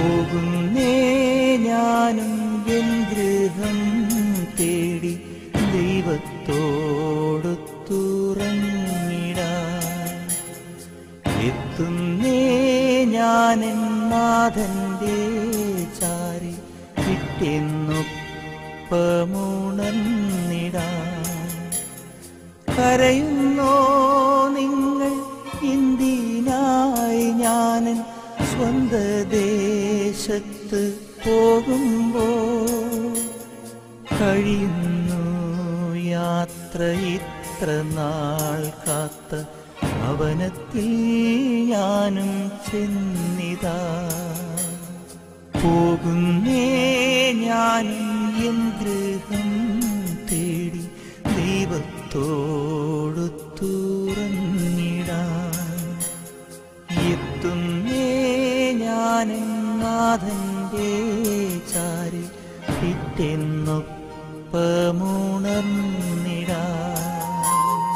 പോകുന്നേ ഞാനും എൻ ഗൃഹം തേടി ദൈവത്തോടു തുറന്നിടാൻ എത്തുന്നേ ഞാനെൻ നാഥന്റെ ചാരി വിട്ടെന്നൊപ്പമുണർന്നിടാൻ കരയുന്നോ നിങ്ങൾ ഇന്ത്യനായി ഞാനൻ സ്വന്ത ദേശത്ത് പോകുമ്പോ കഴിയുന്നു യാത്ര ഇത്ര നാൾ കാത്ത ഭവനത്തിൽ ഞാനും ചെന്നിതാ പോകുന്നേ ഞാനും എൻ ഗൃഹം തേടി ദൈവത്തോടു തുറന്നിടാൻ എത്തുന്നേ ഞാനും നാഥന്റെ ചാരി പിറ്റെന്നൊപ്പമുണർന്നിടാൻ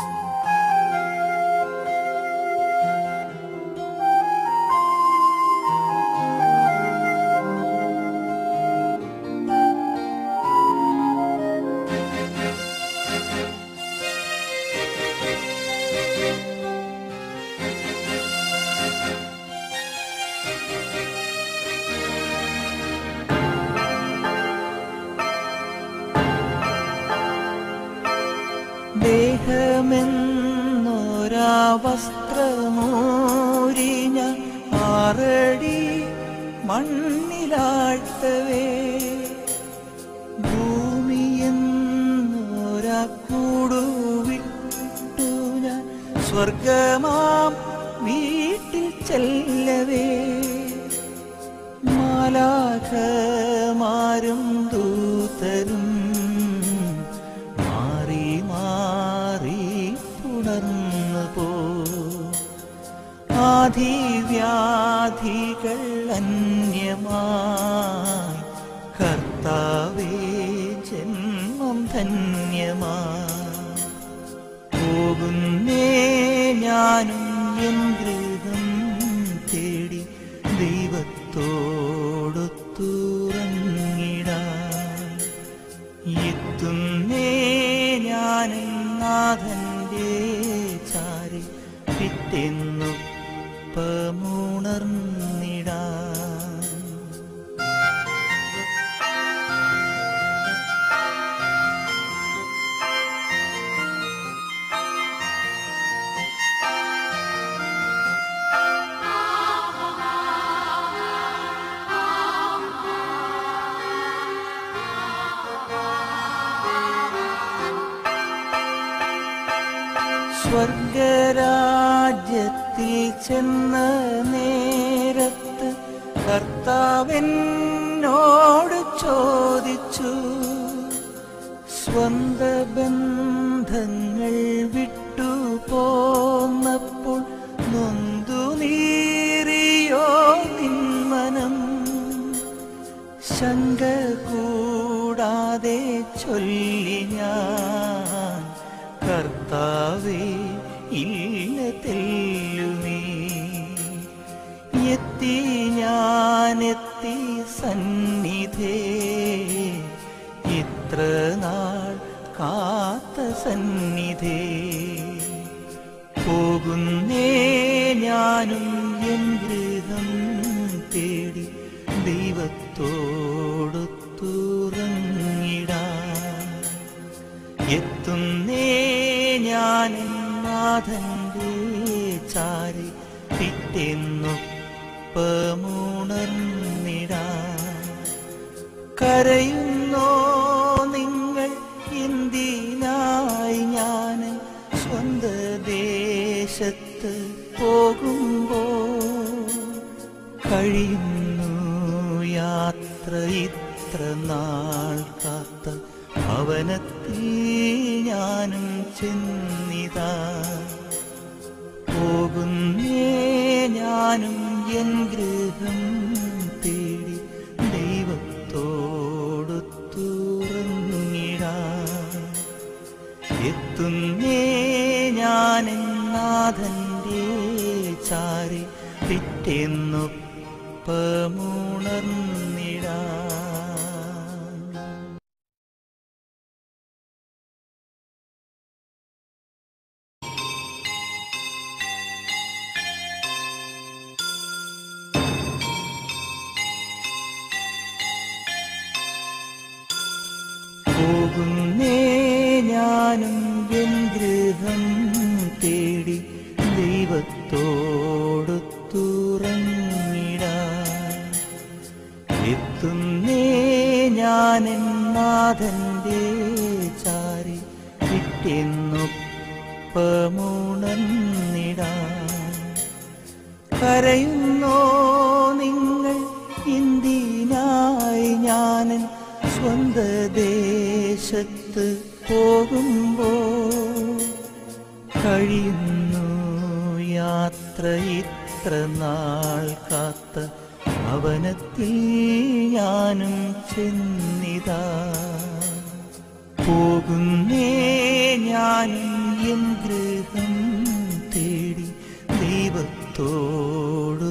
ദേഹമെന്നൊരാ വസ്ത്രമോരിഞ്ഞ ആറടി മണ്ണിലാഴ്ത്തവേ ഭൂമിയെന്നൊരാ കൂടുവിട്ടു ഞാൻ സ്വർഗമാം വീട്ടിൽ ചെല്ലവേ മാലാഖമാരും ദൂതരും മാറി മാറി പുണർന്നു പോ ആധിവ്യാധികൾ അന്യമായി കർത്താവേ ജന്മം ധന്യമായി പോകുന്നേ ഞാനും എൻ ഗൃഹം തേടി ദൈവത്തോടു തുറങ്ങിടാൻ എത്തുന്നേ ഞാനും നാഥന്റെ ചാരി പിറ്റെന്നൊപ്പമുണർന്നിടാൻ സ്വർഗരാജ്യത്തിൽ ചെന്ന നേരത്ത് കർത്താവെന്നോട് ചോദിച്ചു സ്വന്ത ബന്ധങ്ങൾ വിട്ടു പോന്നപ്പോൾ നൊന്തു നീറിയോ നിന്മനം ശങ്ക കൂടാതെ ചൊല്ലി ഞാൻ കർത്താവേ ഇല്ല തെല്ലുമേ എത്തി ഞാനെത്തി സന്നിധേ ഇത്ര നാൾ കാത്ത സന്നിധേ പോകുന്നേ ഞാനും എൻ ഗൃഹം തേടി ദൈവത്തോടു തുറങ്ങിടാൻ എത്തുന്നേ ഞാൻ നാഥന്റെ ചാരി പിറ്റെന്നൊപ്പമുണർന്നിടാൻ കരയുന്നോ നിങ്ങൾ എന്തിനായി ഞാൻ സ്വന്ത ദേശത്ത് പോകുമ്പോ കഴിയുന്നു യാത്ര ഇത്ര നാൾ കാത്ത ഭവനത്തിൽ ഞാനും ചെന്നിതാ പോകുന്നേ ഞാനും എൻ ഗൃഹം തേടി ദൈവത്തോടു തുറന്നിടാൻ എത്തുന്നേ ഞാൻ നാഥന്റെ ചാരി പിറ്റെന്നൊപ്പമുണർന്നിടാൻ പോകുന്നേ ഞാനും എൻ ഗൃഹം തേടി ദൈവത്തോടൊത്തുറങ്ങിടാൻ എത്തുന്നേ ഞാനെൻ നാഥന്റെ ചാരി വിട്ടെന്നൊപ്പമുണർന്നിടാൻ കരയുന്നോ നിങ്ങൾ ഇന്ത്യനായി ഞാനൻ സ്വന്ത ദേശത്ത് പോകുമ്പോൾ കഴിയുന്നു യാത്ര ഇത്ര നാൾ കാത്ത ഭവനത്തിൽ ഞാനും ചെന്നിതാ പോകുന്നേ ഞാനും എൻ ഗൃഹം തേടി ദൈവത്തോടു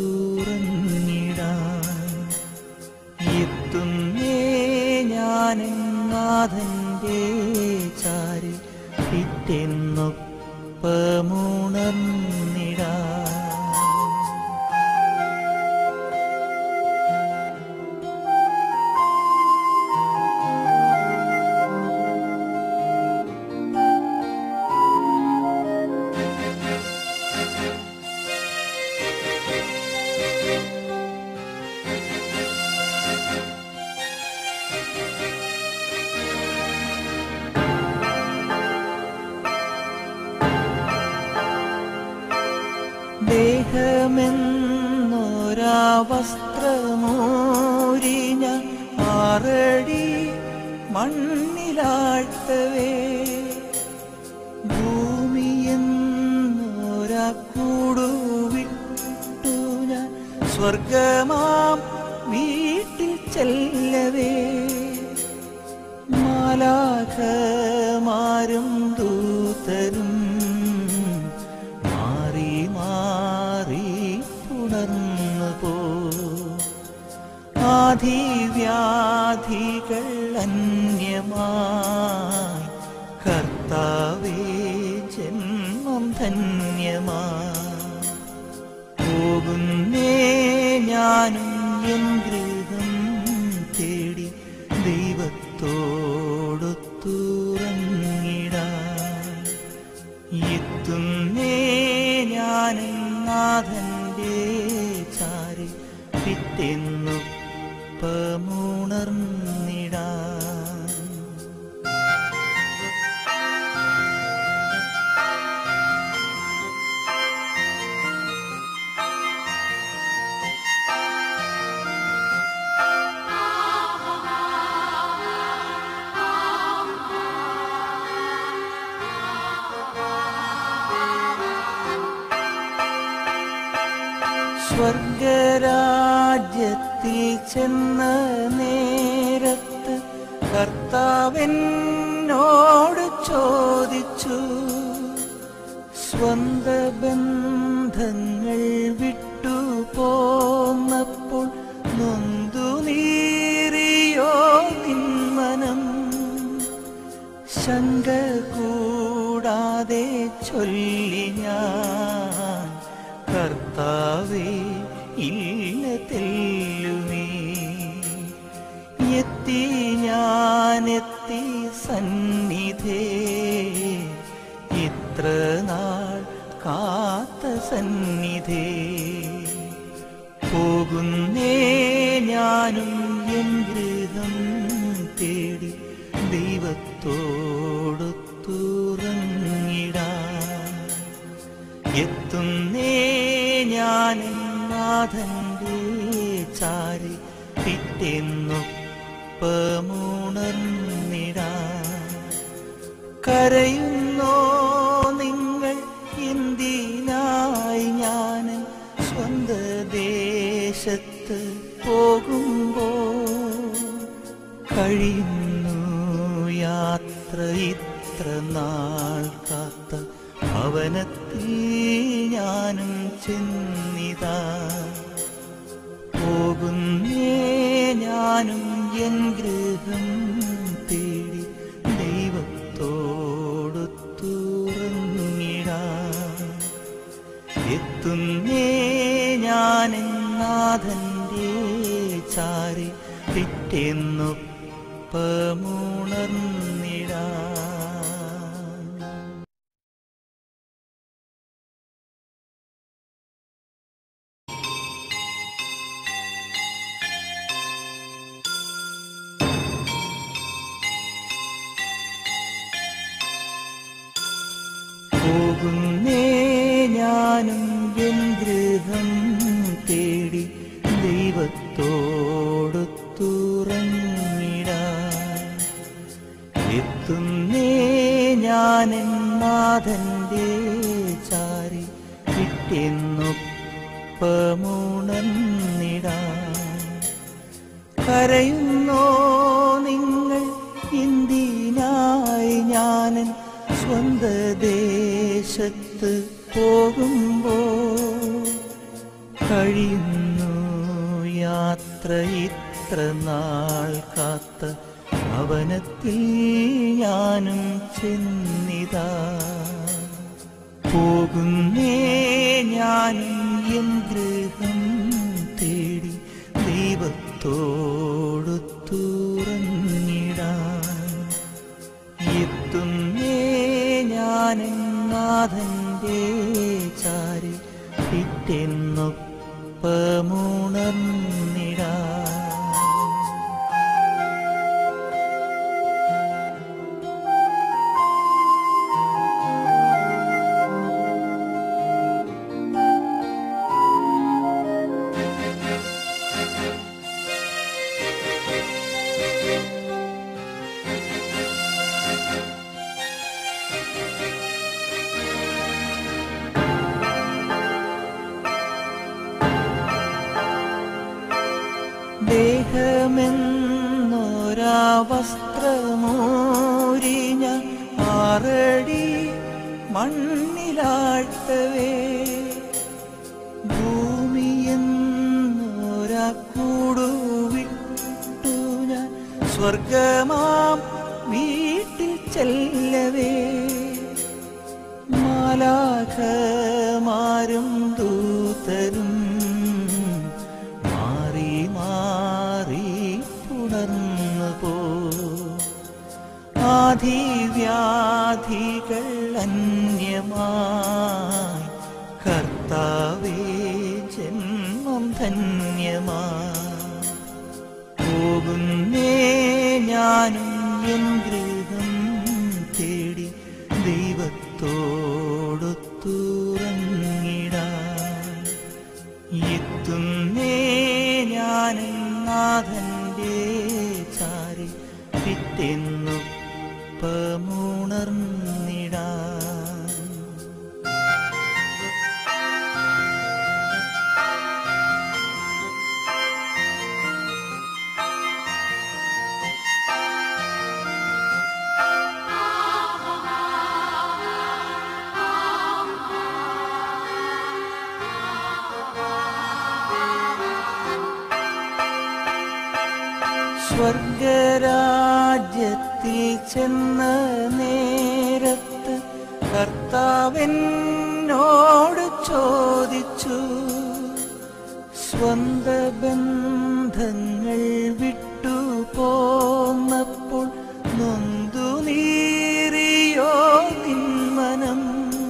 തുറന്നിടാൻ എത്തുന്നേ ഞാനും നാഥന്റെ ചാരി പിറ്റെന്നൊപ്പമുണർന്നിടാൻ ദേഹമെന്നൊരാ വസ്ത്രമോരിഞ്ഞ ആറടി മണ്ണിലാഴ്ത്തവേ ഭൂമിയെന്നൊരാ കൂടുവിട്ടു ഞാൻ സ്വർഗമാം വീട്ടിൽ ചെല്ലവേ മാലാഖമാരും ദൂതരും മാറി മാറി പുണർന്നു പോ ആധിവ്യാധികൾ അന്യമായി കർത്താവേ ജന്മം ധന്യമായി പോകുന്നേ ഞാനും എൻ ഗൃഹം തേടി ദൈവത്തോടൊത്തുറങ്ങിടാൻ എത്തുന്നേ ഞാനും നാഥന്റെ ചാരി പിറ്റെന്നൊപ്പമുണർന്നിടാൻ സ്വർഗരാജ്യത്തിൽ ചെന്ന നേരത്ത് കർത്താവെന്നോട് ചോദിച്ചു സ്വന്ത ബന്ധങ്ങൾ വിട്ടു പോന്നപ്പോൾ നൊന്തു നീറിയോ നിന്മനം ശങ്ക കൂടാതെ ചൊല്ലി ഞാൻ കർത്താവേ ഇല്ല തെല്ലുമേ എത്തി ഞാനെത്തി സന്നിധേ ഇത്ര നാൾ കാത്ത സന്നിധേ പോകുന്നേ ഞാനും എൻ ഗൃഹം തേടി ദൈവത്തോടൊത്തുറങ്ങിടാൻ എത്തുന്നേ ഞാൻ നാഥന്റെ ചാരി പിറ്റെന്നൊപ്പമുണർന്നിടാൻ കരയുന്നോ നിങ്ങൾ എന്തിനായി ഞാൻ സ്വന്ത ദേശത്ത് പോകുമ്പോൾ കഴിയുന്നു യാത്ര ഇത്ര നാൾ കാത്ത ഭവനത്തിൽ ഞാനും ചെന്നിതാ പോകുന്നേ ഞാനും എൻ ഗൃഹം തേടി ദൈവത്തോടു തുറന്നിടാം എത്തുന്നേ ഞാൻ നാഥന്റെ ചാരി പിറ്റെന്നൊപ്പമുണർന്നിടാം പോകുന്നേ ഞാനും എൻ ഗൃഹം തേടി ദൈവത്തോടു തുറന്നിടാൻ എത്തുന്നേ ഞാൻ നാഥന്റെ ചാരി കിട്ടിയെന്നൊപ്പമുണർന്നിടാൻ കരയുന്നോ നിങ്ങൾ ഇന്ത്യനായി ഞാനൻ സ്വന്ത ദേശത്ത് പോകുമ്പോ കഴിയുന്നു യാത്ര ഇത്ര നാൾ കാത്ത ഭവനത്തിൽ ഞാനും ചെന്നിതാ പോകുന്നേ ഞാനും എൻ ഗൃഹം തേടി ദൈവത്തോടു തുറന്നിടാൻ എത്തുന്നേ ഞാൻ നാഥന്റെ ചാരി പിറ്റെന്നൊപ്പമുണർന്നിടാൻ ദേഹമെന്നൊരാ വസ്ത്രമോരിഞ്ഞ ആറടി മണ്ണിലാഴ്ത്തവേ ഭൂമിയെന്നൊരാ കൂടുവിട്ടു ഞാൻ സ്വർഗമാം വീട്ടിൽ ചെല്ലവേ മാലാഖമാരും ദൂതരും മാറി മാറി പുണർന്നു പോ ആധിവ്യാധികൾ അന്യമായി കർത്താവേ ജന്മം ധന്യമായി പോകുന്നേ ഞാനും എൻ ഗൃഹം തേടി ദൈവത്തോടു തുറങ്ങിടാൻ എത്തുന്നേ ഞാൻ നാഥന്റെ ചാരി പിറ്റെന്നൊപ്പമുണർന്നിടാൻ സ്വർഗരാജ്യത്തിൽ ചെന്ന നേരത്ത് കർത്താവിനോട് ചോദിച്ചു സ്വന്ത ബന്ധങ്ങൾ വിട്ടു പോന്നപ്പോൾ നൊന്തു നീറിയോ നിന്മനം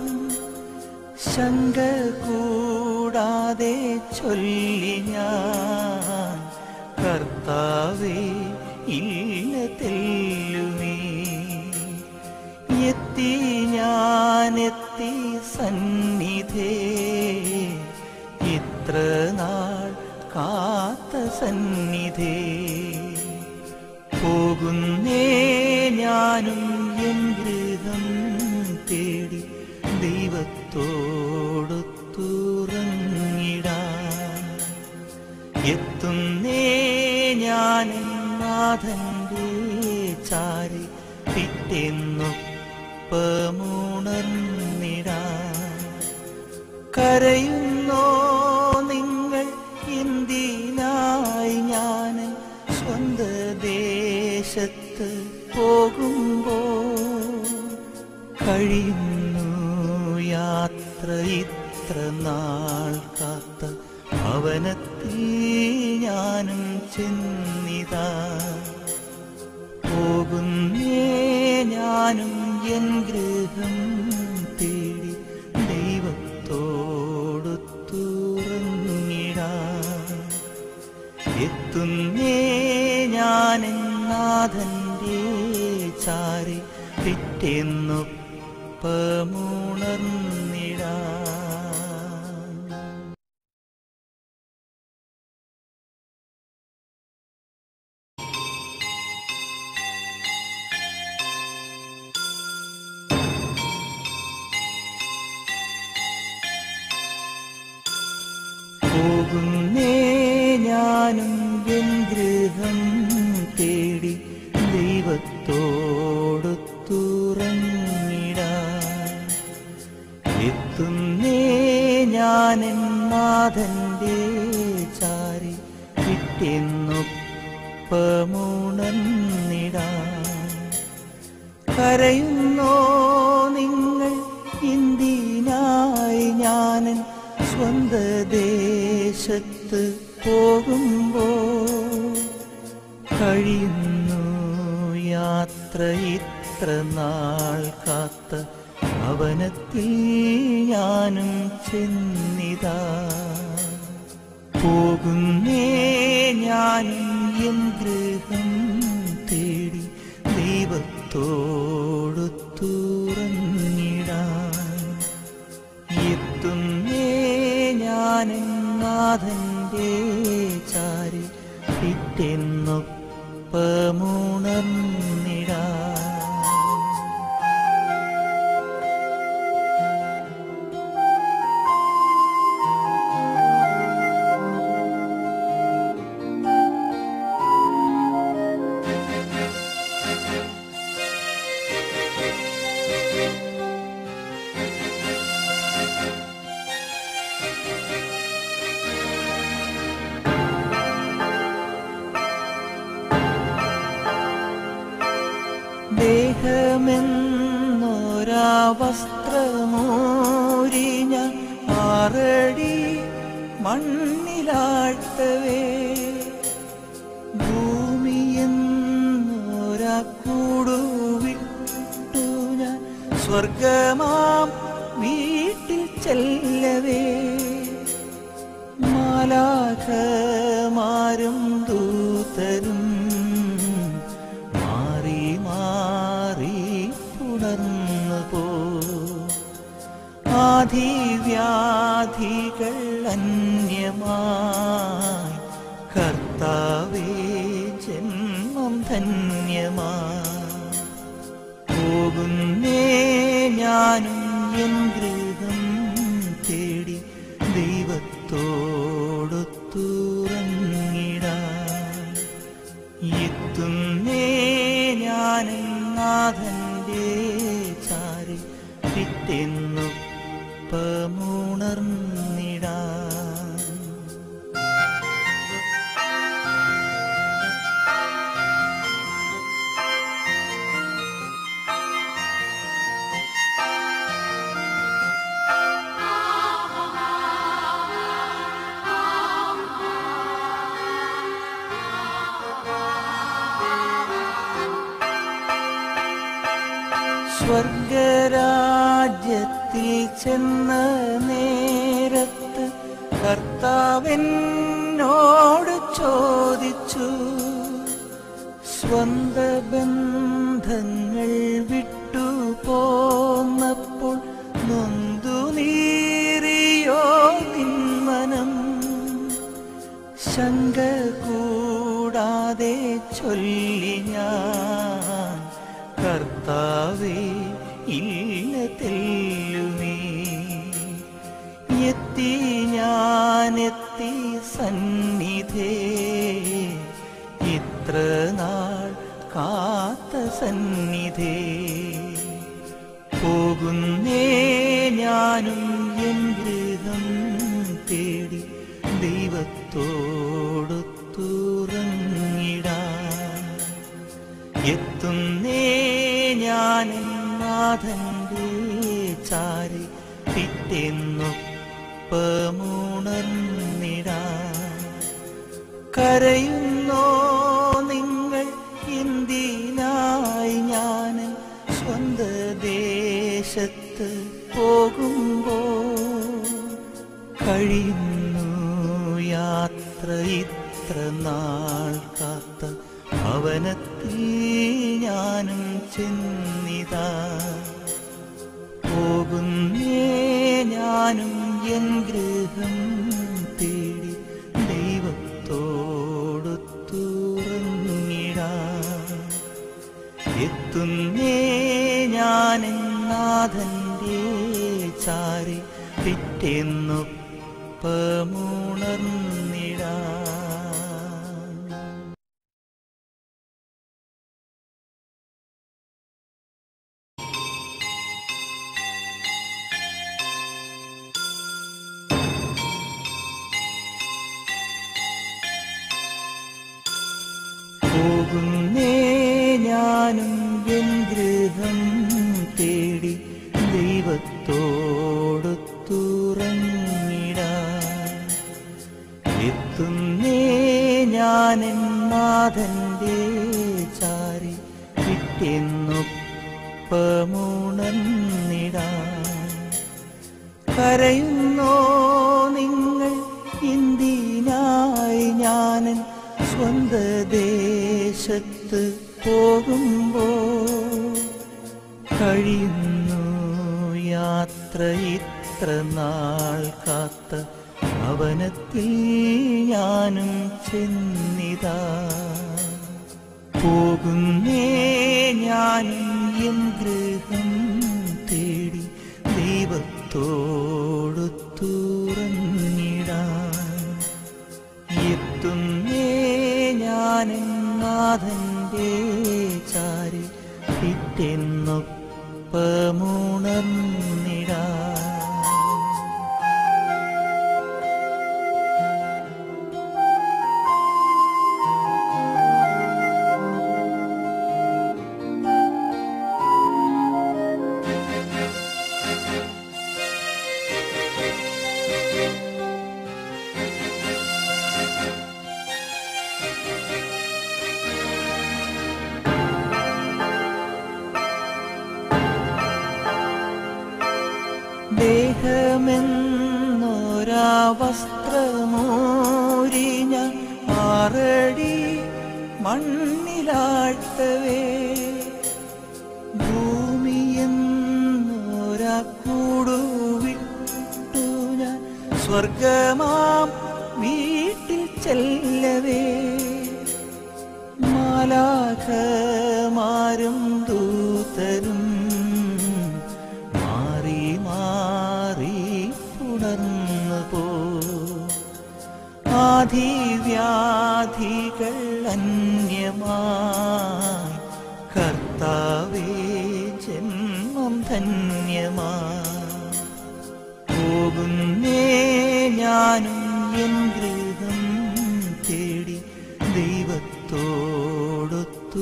ശങ്ക കൂടാതെ ചൊല്ലി ഞാൻ കർത്താവേ ഇല്ല തെല്ലുമേ എത്തി ഞാനെത്തി സന്നിധേ ഇത്ര നാൾ കാത്ത സന്നിധേ പോകുന്നേ ഞാനും എൻ ഗൃഹം തേടി ദൈവത്തോടു തുറങ്ങിടാൻ എത്തുന്നേ ഞാൻ നാഥന്റെ ചാരി പിറ്റെന്നൊപ്പമുണർന്നിടാൻ കരയുന്നോ നിങ്ങൾ എന്തിനാ ദേശത്ത് പോകുമ്പോ കഴിയുന്നു യാത്ര ഇത്ര നാൾ കാത്ത ഭവനത്തിൽ ഞാനും ചെന്നിതാ പോകുന്നേ ഞാനും എൻ ഗൃഹം തേടി ദൈവത്തോടു തുറന്നിടാം എത്തുന്നേ ഞാൻ നാഥന്റെ ചാരി പിറ്റെന്നൊപ്പമുണർന്നിടാം പോകുന്നേ ഞാനും എൻ ഗൃഹം തേടി ദൈവത്തോടു തുറന്നിടാൻ എത്തുന്നേ ഞാൻ നാഥന്റെ ചാരി കിട്ടിയെന്നൊപ്പമുണർന്നിടാൻ കരയുന്നോ നിങ്ങൾ ഇന്ത്യനായി ഞാനൻ സ്വന്ത ദേശത്ത് പോകുമ്പോ കഴിയുന്നു യാത്ര ഇത്ര നാൾ കാത്ത ഭവനത്തിൽ ഞാനും ചെന്നിതാ പോകുന്നേ ഞാനും എൻ ഗൃഹം തേടി ദൈവത്തോടു തുറന്നിടാൻ എത്തുന്നേ ഞാൻ നാഥന്റെ ചാരി പിറ്റെന്നൊപ്പമുണർന്നിടാൻ ദേഹമെന്നൊരാ വസ്ത്രമോരി ഞാൻ ആറടി മണ്ണിലാഴ്ത്തവേ ഭൂമിയെന്നൊരാ കൂടുവിട്ടു ഞാൻ സ്വർഗമാം വീട്ടിൽ ചെല്ലവേ മാലാഖമാരും ദൂതരും മാറി മാറി പുണർന്നു പോ ആധിവ്യാധികൾ അന്യമായി കർത്താവേ ജന്മം ധന്യമായി പോകുന്നേ ഞാനും എൻ ഗൃഹം തേടി ദൈവത്തോടു തുറന്നിടാൻ എത്തുന്നേ ഞാൻ നാഥന്റെ ചാരി പിറ്റെന്നൊപ്പമുണർന്നിടാൻ സ്വർഗരാജ്യത്തിൽ ചെന്ന നേരത്ത് കർത്താവിനോട് ചോദിച്ചു സ്വന്ത ബന്ധങ്ങൾ വിട്ടു പോന്നപ്പോൾ നൊന്തു നീറിയോ നിന്മനം ശങ്ക കൂടാതെ ചൊല്ലി ഞാൻ കർത്താവേ ഇല്ല തെല്ലുമേ എത്തി ഞാനെത്തി സന്നിധേ ഇത്ര നാൾ കാത്ത സന്നിധേ പോകുന്നേ ഞാനും എൻ ഗൃഹം തേടി ദൈവത്തോടു തുറങ്ങിടാൻ എത്തുന്നേ ഞാൻ നാഥന്റെ ചാരി പിറ്റെന്നൊപ്പമുണർന്നിടാ കരയുന്നോ നിങ്ങൾ എന്തിനായി ഞാൻ സ്വന്ത ദേശത്ത് പോകുമ്പോ കഴിയുന്നു യാത്ര ഇത്ര നാൾ കാത്ത ഭവനത്തിൽ ഞാനും ചെന്നിതാ പോകുന്നേ ഞാനും എൻ ഗൃഹം തേടി ദൈവത്തോടു തുറന്നിടാ എത്തുന്നേ ഞാൻ നാഥന്റെ ചാരി പിറ്റെന്നൊപ്പമുണർന്നിടാ പോകുന്നേ ഞാനും എൻ ഗൃഹം തേടി ദൈവത്തോടു തുറന്നിടാ എത്തുന്നേ ഞാൻ നാഥന്റെ ചാരി കിട്ടിയെന്നൊപ്പമുണർന്നിടാ കരയുന്നോ നിങ്ങൾ എന്തിനായി ഞാനൻ സ്വന്ത ദേശത്ത് പോകുമ്പോ കഴിയുന്നു യാത്ര ഇത്ര നാൾ കാത്ത ഭവനത്തിൽ ഞാനും ചെന്നിതാ പോകുന്നേ ഞാനും എൻ ഗൃഹം തേടി ദൈവത്തോടു തുറന്നിടാൻ എത്തുന്നേ ഞാൻ നാഥന്റെ ചാരി പിറ്റെന്നൊപ്പമുണർന്നിടാൻ ദേഹമെന്നൊരാ വസ്ത്രമോരിഞ്ഞ ആറടി മണ്ണിലാഴ്ത്തവേ ഭൂമിയെന്നൊരാ കൂടുവിട്ടു ഞാൻ സ്വർഗമാം വീട്ടിൽ ചെല്ലവേ മാലാഖമാരും ദൂതരും മാറി മാറി പുണർന്നു പോ ആധിവ്യാധികൾ അന്യമായി കർത്താവേ ജന്മം ധന്യമായി പോകുന്നേ ഞാനും എൻ ഗൃഹം തേടി ദൈവത്തോടു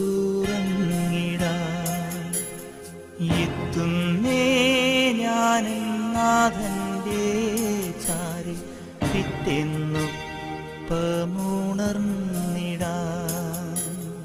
തുറങ്ങിടാൻ എത്തുന്നേ ഞാൻ നാഥന്റെ ചാരി പിറ്റെന്നൊപ്പമുണർന്നിടാൻ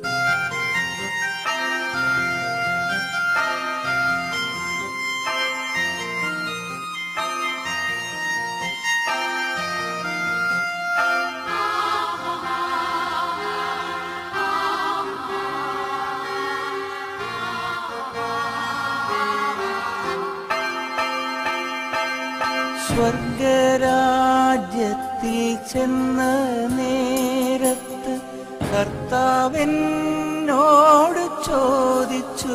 സ്വർഗരാജ്യത്തിൽ ചെന്ന നേരത്ത് കർത്താവെന്നോട് ചോദിച്ചു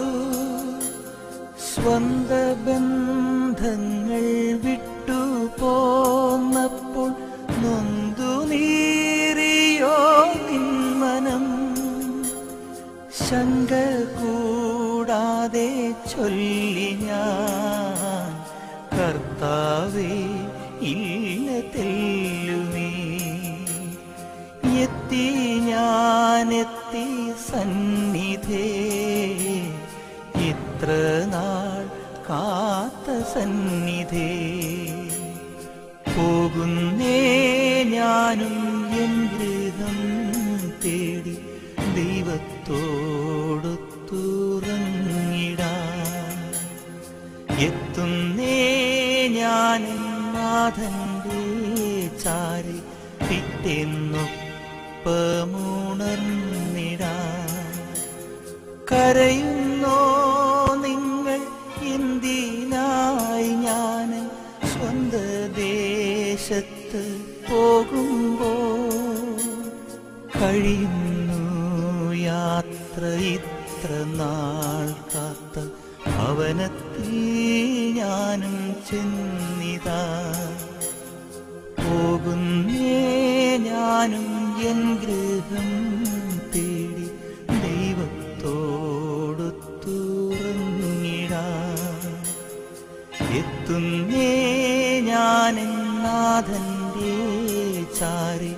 സ്വന്ത ബന്ധങ്ങൾ വിട്ടു പോന്നപ്പോൾ നൊന്തു നീറിയോ നിന്മനം ശങ്ക കൂടാതെ ചൊല്ലി ഞാൻ കർത്താവേ ഇല്ല തെല്ലുമേ എത്തി ഞാൻ ഞാനെത്തി സന്നിധേ ഇത്ര നാൾ കാത്ത സന്നിധേ പോകുന്നേ ഞാനും എൻ ഗൃഹം തേടി ദൈവത്തോടൊത്തുറങ്ങിടാൻ എത്തുന്നേ ഞാൻ നാഥന്റെ ചാരി പിറ്റെന്നൊപ്പമുണർന്നിടാൻ കരയുന്നോ നിങ്ങൾ എന്തിനായി ഞാൻ സ്വന്ത ദേശത്ത് പോകുമ്പോ കഴിയുന്നു യാത്ര ഇത്ര നാൾ കാത്ത ഭവനത്തിൽ ഞാനും ചെന്നിതാ പോകുന്നേ ഞാനും എൻ ഗൃഹം തേടി ദൈവത്തോടൊത്തുറങ്ങിടാൻ എത്തുന്നേ ഞാൻ നാഥന്റെ ചാരി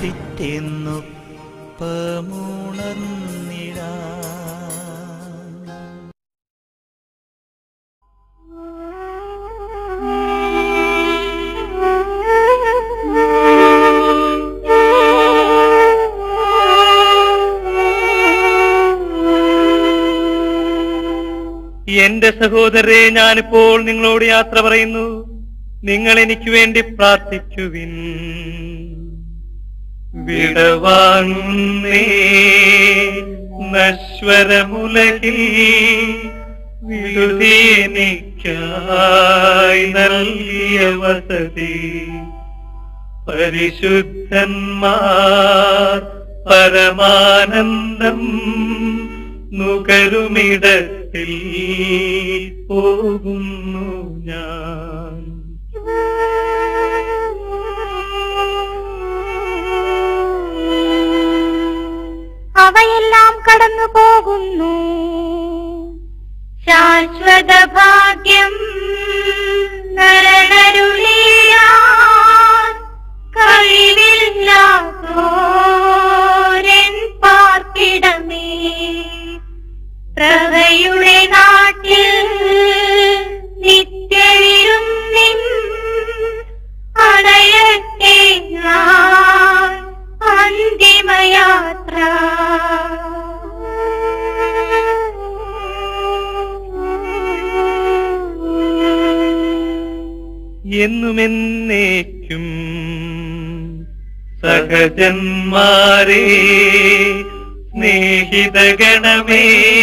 പിറ്റെന്നൊപ്പമുണർന്നിടാൻ എന്റെ സഹോദരരെ ഞാനിപ്പോൾ നിങ്ങളോട് യാത്ര പറയുന്നു നിങ്ങൾ എനിക്ക് വേണ്ടി പ്രാർത്ഥിക്കുവിൻ വിടവാങ്ങുന്നേ നശ്വരമുലകിൽ വിടുതി എനിക്കായി നൽകിയ വസതി പരിശുദ്ധന്മാർ പരമാനന്ദം നുകരുമിടത്തിൽ പോകുന്നു ഞാൻ അവയെല്ലാം കടന്നു പോകുന്നു ശാശ്വത ഭാഗ്യം നരനരുളിയാൻ കഴിവില്ലാത്തോരൻ പാർക്കിടമേ പ്രഭയുടെ നാട്ടിൽ നിത്യവിരും നിൻ അണയട്ടെ ഞാൻ അന്തിമയാത്ര എന്നുമെന്നേക്കും സഹജന്മാരെ സ്നേഹിതഗണമേ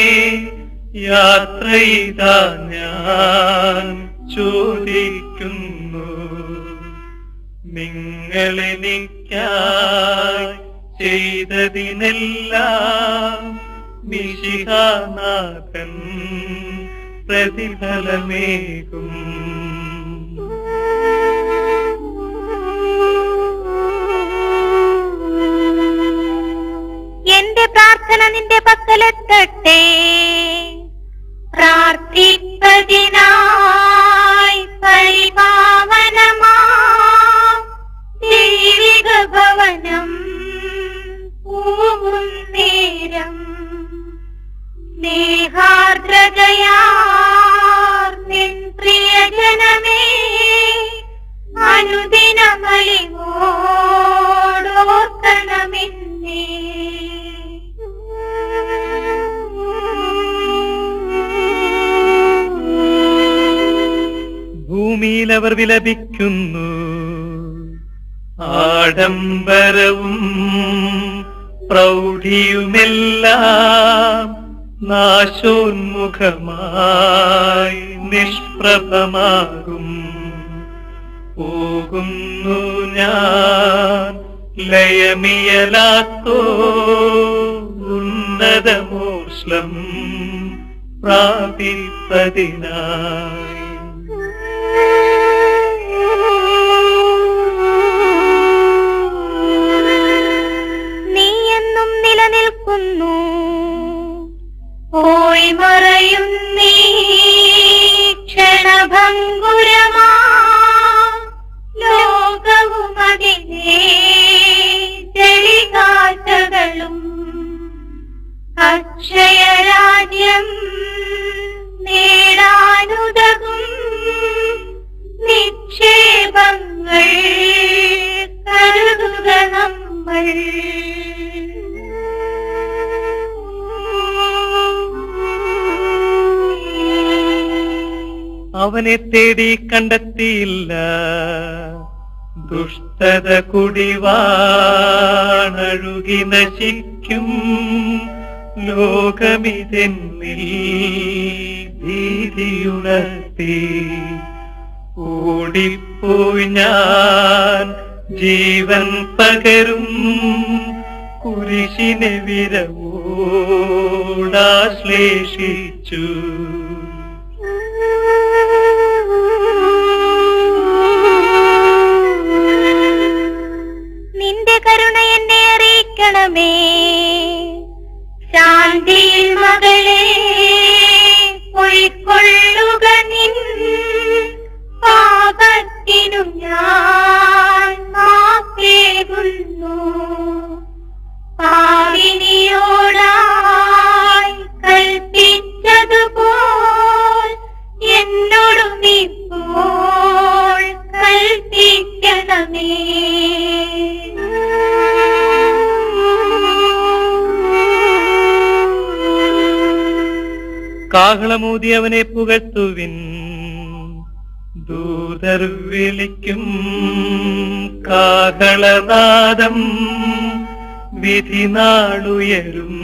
യാത്ര ഇതാ ഞാൻ ചോദിക്കുന്നു നിങ്ങളെനിക്കായി ചെയ്തതിനെല്ലാം മിശിഹാനാഥൻ പ്രതിഫലമേകും എന്റെ പ്രാർത്ഥന നിന്റെ പക്കലെത്തട്ടെ പ്രാർത്ഥിപ്പതിനായി പരിപാവനമാ ദൈവിക ഭവനം പൂവും നേരം സ്നേഹാർദ്രതയാർ നിൻ പ്രിയജനമേ അനുദിനമലിവോടോർക്കണമെന്നേ ഭൂമിയിൽ അവർ വിലപിക്കുന്നു ആഡംബരവും പ്രൗഢിയുമെല്ലാം നാശോന്മുഖമായി നിഷ്പ്രഭമാകും പോകുന്നു ഞാൻ ലയമിയലാത്തോ ഉന്നതമോഷ്ലം പ്രാപിപ്പതിനായി നീ എന്നും നിലനിൽക്കുന്നു പോയി മറയും നീ ക്ഷണഭങ്കുരമാ ലോകവും അതിനെ ചെളികാറ്റകളും രാജ്യം നേടാനുതകും നിക്ഷേപങ്ങൾ കരുതുക നമ്മൾ അവനെ തേടി കണ്ടെത്തിയില്ല ദുഷ്ടത കുടിവാണഴുകി നശിക്കും ലോകമിതെന്നിൽ ഭീതിയുണർത്തി ഓടിപ്പോയി ഞാൻ ജീവൻ പകരും കുരിശിനെ വിരവോടാശ്ലേഷിച്ചു നിന്റെ കരുണ എന്നെ അറിയിക്കണമേ ശാന്തിയിൽ മകളെ പൊയ്ക്കൊള്ളുക നിൻ പാപത്തിനു ഞാൻ മാപ്പേകുന്നു പാവിനിയോടായി കൽപ്പിച്ചതുപോൽ എന്നോടും ഇപ്പോൾ കൽപ്പിക്കണമേ കാഹളമൂതി അവനെ പുകഴ്ത്തുവിൻ ദൂതർ വിളിക്കും കാഹളനാദം വിധി നാളുയരും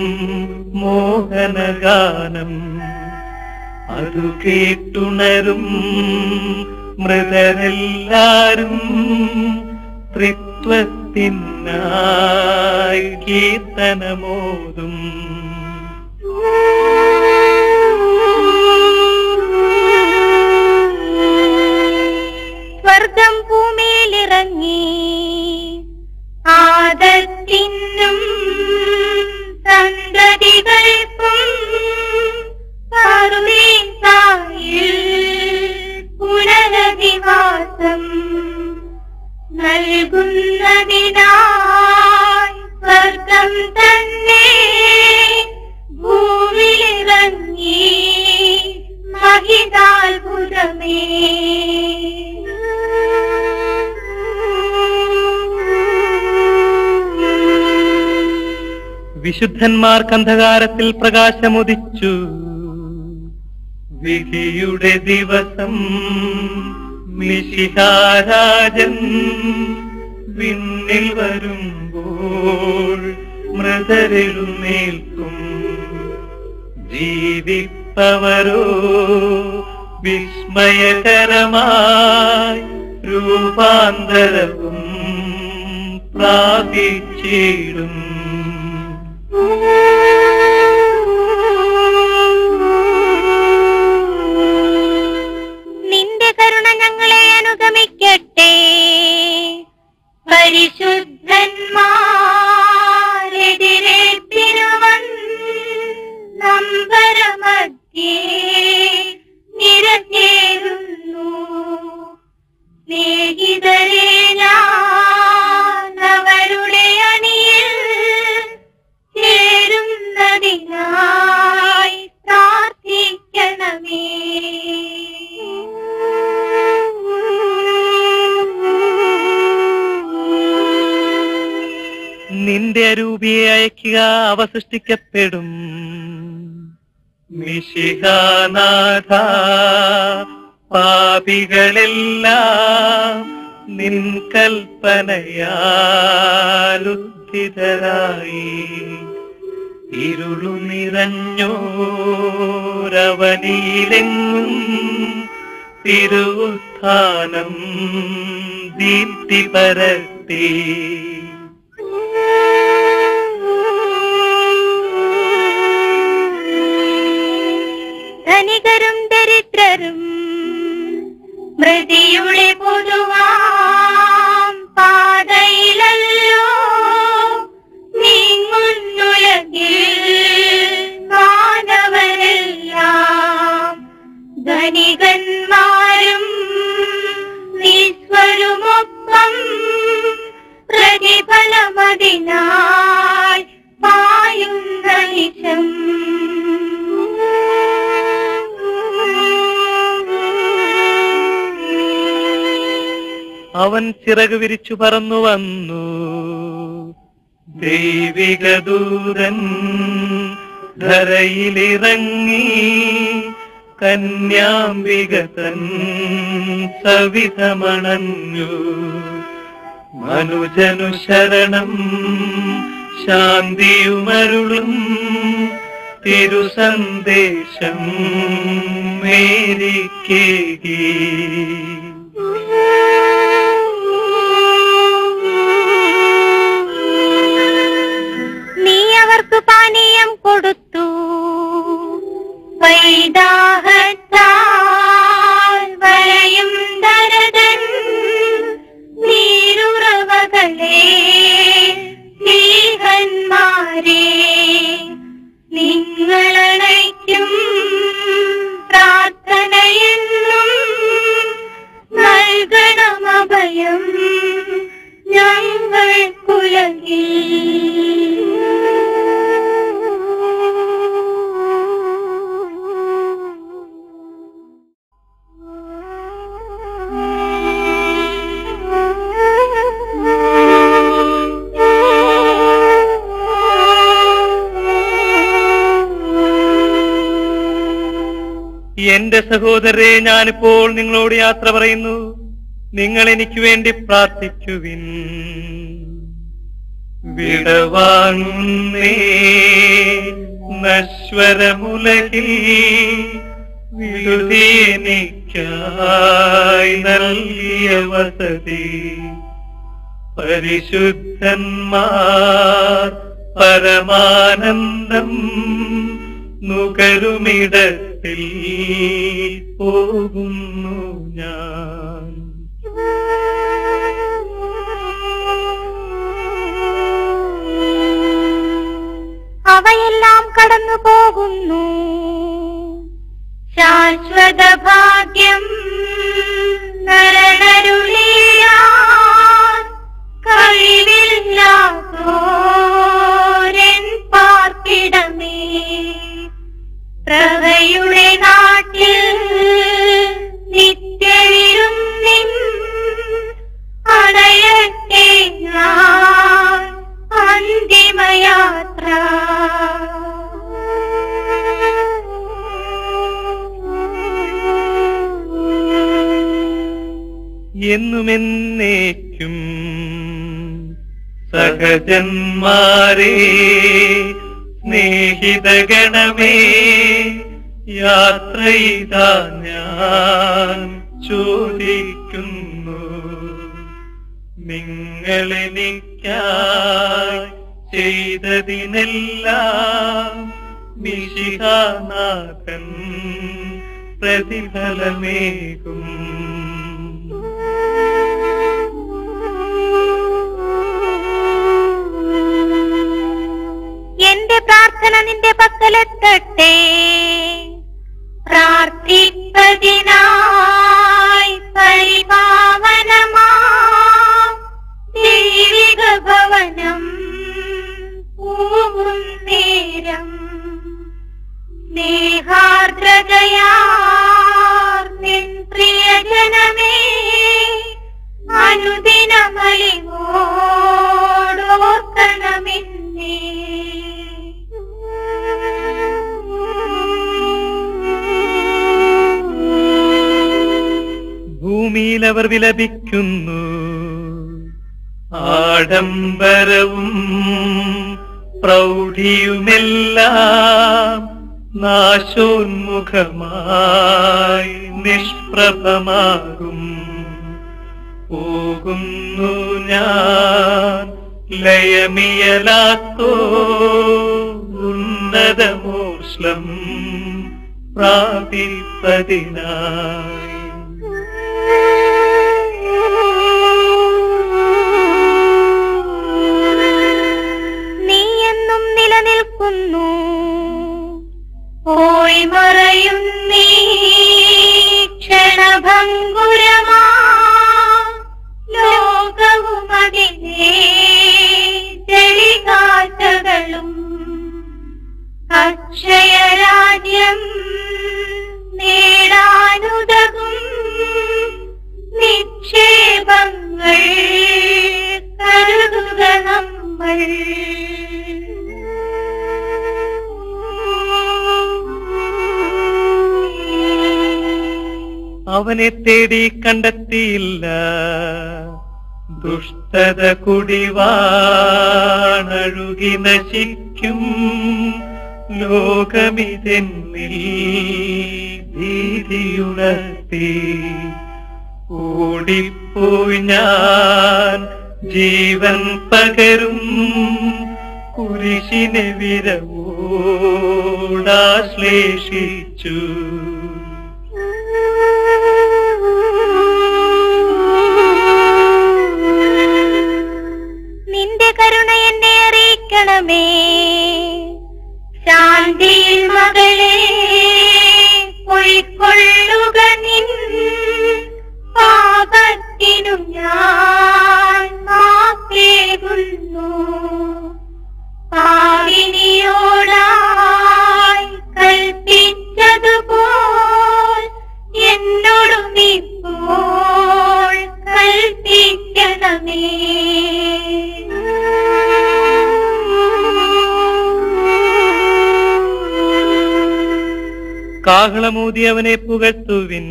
മോഹനഗാനം അതു കേട്ടുണരും മൃതരെല്ലാരും ത്രിത്വത്തിനായി കീർത്തനമോതും സ്വർഗം ഭൂമിയിലിറങ്ങി ആദത്തിനും സന്തതികൾക്കും പറുദീസായിൽ പുനരധിവാസം നൽകുന്നതിനായി സ്വർഗം തന്നെ ഭൂമിയിലിറങ്ങി മഹിതാത്ഭുതമേ വിശുദ്ധന്മാർക്ക് അന്ധകാരത്തിൽ പ്രകാശമുദിച്ചു വിധിയുടെ ദിവസം മിശിഹാരാജൻ വിണ്ണിൽ വരുമ്പോൾ മൃതരെഴുന്നേൽക്കും ജീവിപ്പവരോ വിസ്മയകരമായി രൂപാന്തരവും പ്രാപിച്ചിടും നിന്റെ കരുണ ഞങ്ങളെ അനുഗമിക്കട്ടെ പരിശുദ്ധന്മാരെതിരേൽപ്പിനുവൻ നമ്പരമധ്യേ നിരഞ്ഞേറുന്നു സ്നേഹിതരെ ഞാൻ അവരുടെ അണിയിൽ ചേരുന്നതിനായി പ്രാർത്ഥിക്കണമേ നിന്റെ അരൂപിയെ അയക്കുക അവ സൃഷ്ടിക്കപ്പെടും മിശിഹാനാഥ പാപികളെല്ലാം നിൻ കൽപ്പനയാലുദ്ധിതരായി ഇരുളു നിറഞ്ഞോരവനിയിലെങ്ങും തിരുവുത്ഥാനം ദീപ്തി പരത്തി ധനികരും ദരിദ്രരും മൃതിയുടെ പൊതുവാം പാതയിലല്ലോ നീങ്ങുന്നുലകിൽ മാനവരെല്ലാം ധനികന്മാരും നിസ്വരുമൊപ്പം പ്രതി അവൻ ചിറക് വിരിച്ചു പറന്നു വന്നു ദൈവിക ദൂതൻ ധരയിലിറങ്ങി കന്യാംബിക തൻ സവിധമണഞ്ഞു മനുജനു ശരണം ശാന്തിയുമരുളും തിരുസന്ദേശം മേരിക്കേകി നീ അവർക്ക് പാനീയം കൊടുത്തു വൈദാഹത്താൽ വരയും ദരതൻ നീരുറവകളെ സ്നേഹന്മാരെ നിങ്ങളണയ്ക്കും പ്രാർത്ഥനയെന്നും നൽകണം അഭയം ഞങ്ങൾ എന്റെ സഹോദരരെ ഞാനിപ്പോൾ നിങ്ങളോട് യാത്ര പറയുന്നു നിങ്ങൾ എനിക്ക് വേണ്ടി പ്രാർത്ഥിക്കുവിൻ വിടവാങ്ങുന്നേ നശ്വരമുലകിൽ വിടുതി എനിക്കായി നൽകിയ വസതി പരിശുദ്ധന്മാർ പരമാനന്ദം നുകരുമിടത്തിൽ പോകുന്നു ഞാൻ അവയെല്ലാം കടന്നു പോകുന്നു ശാശ്വത ഭാഗ്യം നരനരുളിയാൻ കഴിവില്ലാത്തോരൻ പാർപ്പിടമേ പ്രഭയുടെ നാട്ടിൽ നിത്യവിരും നിൻ അണയട്ടെ ഞാൻ അന്തിമയാത്ര എന്നുമെന്നേക്കും സഹജന്മാരെ സ്നേഹിതഗണമേ യാത്ര ഇതാ ഞാൻ ചോദിക്കുന്നു നിങ്ങളെനിക്കായി ചെയ്തതിനെല്ലാം മിശിഹാനാഥൻ പ്രതിഫലമേകും എന്റെ പ്രാർത്ഥന നിന്റെ പക്കലെത്തട്ടെ പ്രാർത്ഥിപ്പതിനായി പരിപാവനമാ ദൈവിക ഭവനം പൂവും നേരം സ്നേഹാർദ്രതയാർ നിൻ പ്രിയജനമേ അനുദിനമലിവോടോർക്കണമെന്നേ ഭൂമിയിൽ അവർ വിലപിക്കുന്നു ആഡംബരവും പ്രൗഢിയുമെല്ലാം നാശോന്മുഖമായി നിഷ്പ്രഭമാകും പോകുന്നു ഞാൻ ലയമിയലാത്തോ ഉന്നതമോഷ്ലം പ്രാപിപ്പതിനായി നീ എന്നും നിലനിൽക്കുന്നു പോയി മറയും നീ ക്ഷണഭങ്കുരമാ ലോകവും അതിനെ ചെളികാറ്റകളും അക്ഷയരാജ്യം നേടാനുതകും നിക്ഷേപങ്ങൾ അവനെ തേടി കണ്ടെത്തിയില്ല ദുഷ്ടത കുടിവാണഴുകി നശിക്കും ലോകമിതെന്നിൽ ഭീതിയുണർത്തി ഓടിപ്പോയി ഞാൻ ജീവൻ പകരും കുരിശിനെ വിരവോടാശ്ലേഷിച്ചു നിന്റെ കരുണ എന്നെ അറിയിക്കണമേ ശാന്തിയിൽ മകളെ പൊയ്ക്കൊള്ളുക നിൻ പാപത്തിനു ഞാൻ മാപ്പേകുന്നു പാവിനിയോടായി കൽപ്പിച്ചതുപോൽ എന്നോടും ഇപ്പോൾ കൽപ്പിക്കണമേ കാഹളമൂതി അവനെ പുകഴ്ത്തുവിൻ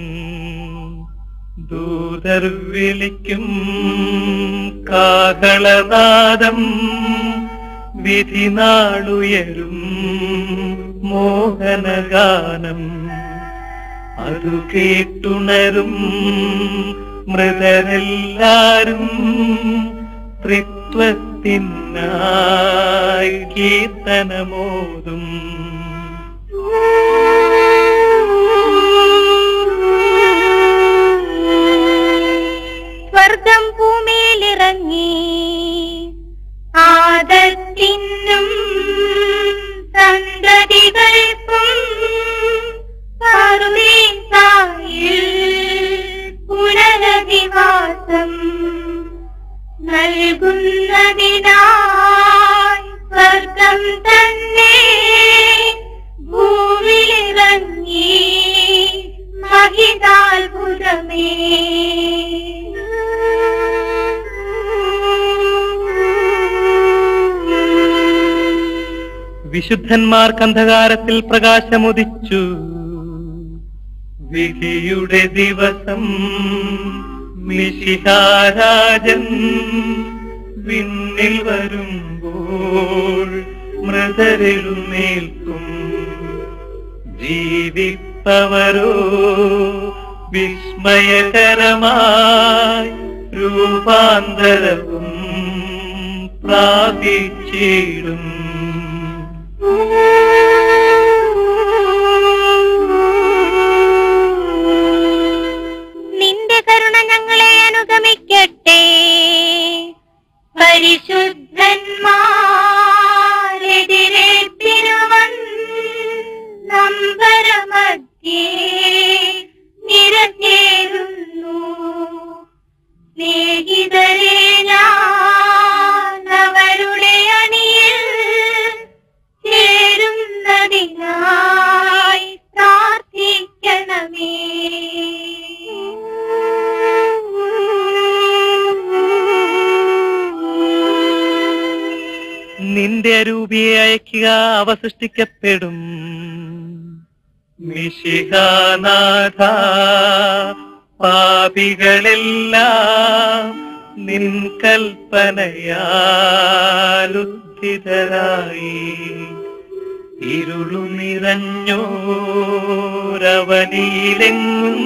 ദൂതർ വിളിക്കും കാഹളനാദം വിധി നാളുയരും മോഹനഗാനം അതു കേട്ടുണരും മൃതരെല്ലാരും ത്രിത്വത്തിനായി കീർത്തനമോതും സ്വർഗം ഭൂമിയിലിറങ്ങി ആദത്തിനും സന്തതികൾക്കും പറുദീസായിൽ പുനരധിവാസം നൽകുന്നതിനായി സ്വർഗം തന്നെ ഭൂമിയിലിറങ്ങി മഹിതാത്ഭുതമേ വിശുദ്ധന്മാർക്ക് അന്ധകാരത്തിൽ പ്രകാശമുദിച്ചു വിധിയുടെ ദിവസം മിശിഹാരാജൻ വിണ്ണിൽ വരുമ്പോൾ മൃതരെഴുന്നേൽക്കും ജീവിപ്പവരോ വിസ്മയകരമായി രൂപാന്തരവും പ്രാപിച്ചിടും നിന്റെ കരുണ ഞങ്ങളെ അനുഗമിക്കട്ടെ പരിശുദ്ധന്മാരെതിരേൽപ്പിനുവൻ നമ്പരമധ്യേ നിരഞ്ഞേറുന്നു സ്നേഹിതരെ ഞാൻ അവരുടെ അണിയിൽ ചേരുന്നതിനായി പ്രാർത്ഥിക്കണമേ നിന്റെ അരൂപിയെ അയക്കുക അവ സൃഷ്ടിക്കപ്പെടും മിശിഹാനാഥ പാപികളെല്ലാം നിൻ കൽപ്പനയാലുദ്ധിതരായി ഇരുളു നിറഞ്ഞോരവനിയിലെങ്ങും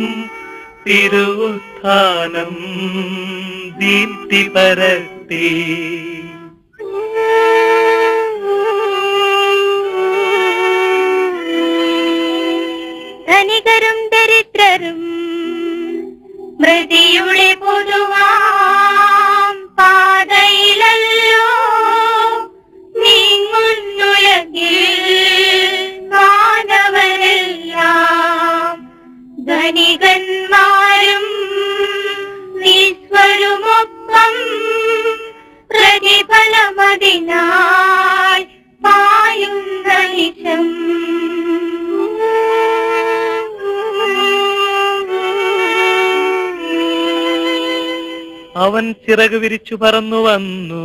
തിരുവുത്ഥാനം ദീപ്തി പരത്തി ധനികരും ദരിദ്രരും മൃതിയുടെ പൊതുവാം പാതയിലല്ലോ നീങ്ങുന്നുലകിൽ മാനവരെല്ലാം ധനികന്മാരും നിസ്വരുമൊപ്പം പ്രതിഫലമതിനായി പായുന്ന നിശം അവൻ ചിറക് വിരിച്ചു പറന്നു വന്നു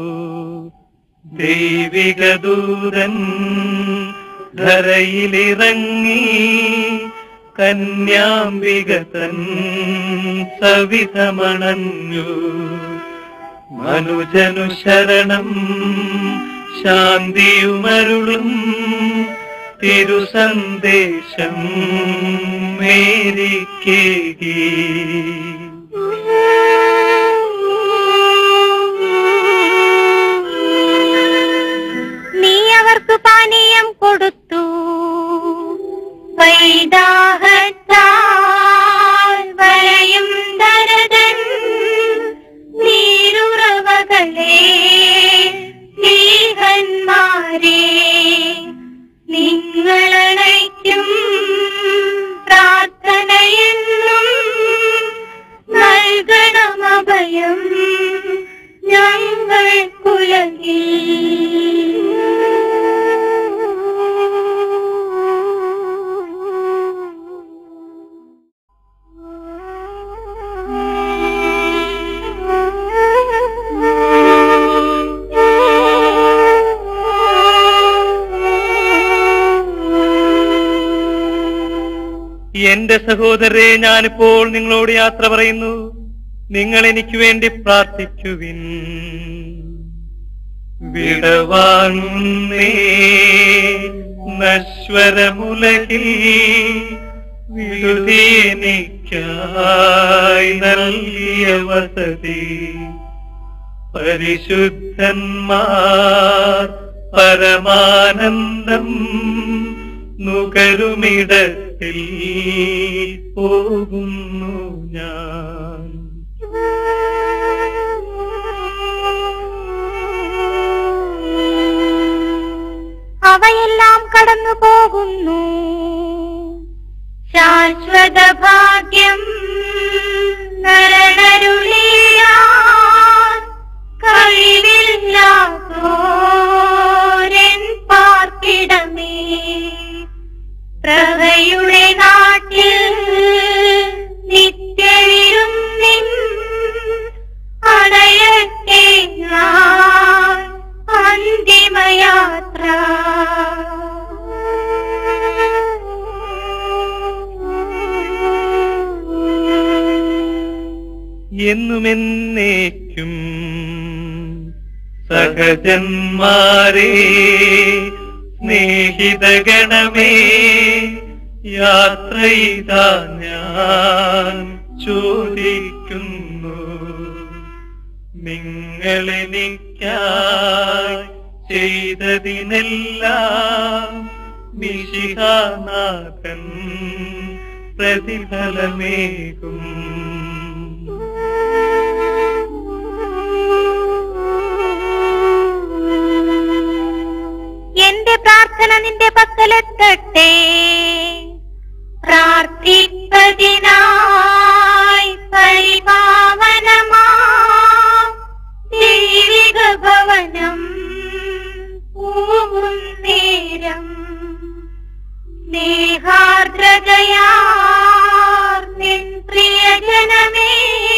ദൈവിക ദൂതൻ ധരയിലിറങ്ങി കന്യാംബിക തൻ സവിധമണഞ്ഞു മനുജനു ശരണം ശാന്തിയുമരുളും തിരുസന്ദേശം മേരിക്കേകി നീ അവർക്ക് പാനീയം കൊടുത്തു വൈദാഹത്താൽ വരയും ദരതൻ നീരുറവകളെ സ്നേഹന്മാരെ നിങ്ങളണയ്ക്കും പ്രാർത്ഥനയെന്നും നൽകണം അഭയം ഞങ്ങൾ എന്റെ സഹോദരരെ ഞാനിപ്പോൾ നിങ്ങളോട് യാത്ര പറയുന്നു നിങ്ങൾ എനിക്ക് വേണ്ടി പ്രാർത്ഥിക്കുവിൻ വിടവാങ്ങുന്നേ നശ്വരമുലകിൽ വിടുതി എനിക്കായി നൽകിയ വസതി പരിശുദ്ധന്മാർ പരമാനന്ദം നുകരുമിടത്തിൽ പോകുന്നു ഞാൻ അവയെല്ലാം കടന്നു പോകുന്നു ശാശ്വത ഭാഗ്യം നരനരുളിയാൻ കഴിവില്ലാത്തോരൻ പാർക്കിടമേ പ്രഭയുടെ നാട്ടിൽ നിത്യവിരും നിൻ അണയട്ടെ ഞാൻ അന്തിമയാത്ര എന്നുമെന്നേക്കും സഹജന്മാരെ സ്നേഹിതഗണമേ യാത്ര ഇതാ ഞാൻ ചോദിക്കുന്നു നിങ്ങളെനിക്കായി ചെയ്തതിനെല്ലാം മിശിഹാനാഥൻ പ്രതിഫലമേകും എന്റെ പ്രാർത്ഥന നിന്റെ പക്കലെത്തട്ടെ പ്രാർത്ഥിപ്പതിനായി പരിപാവനമാ ദൈവിക ഭവനം പൂവും നേരം സ്നേഹാർദ്രതയാർ നിൻ പ്രിയജനമേ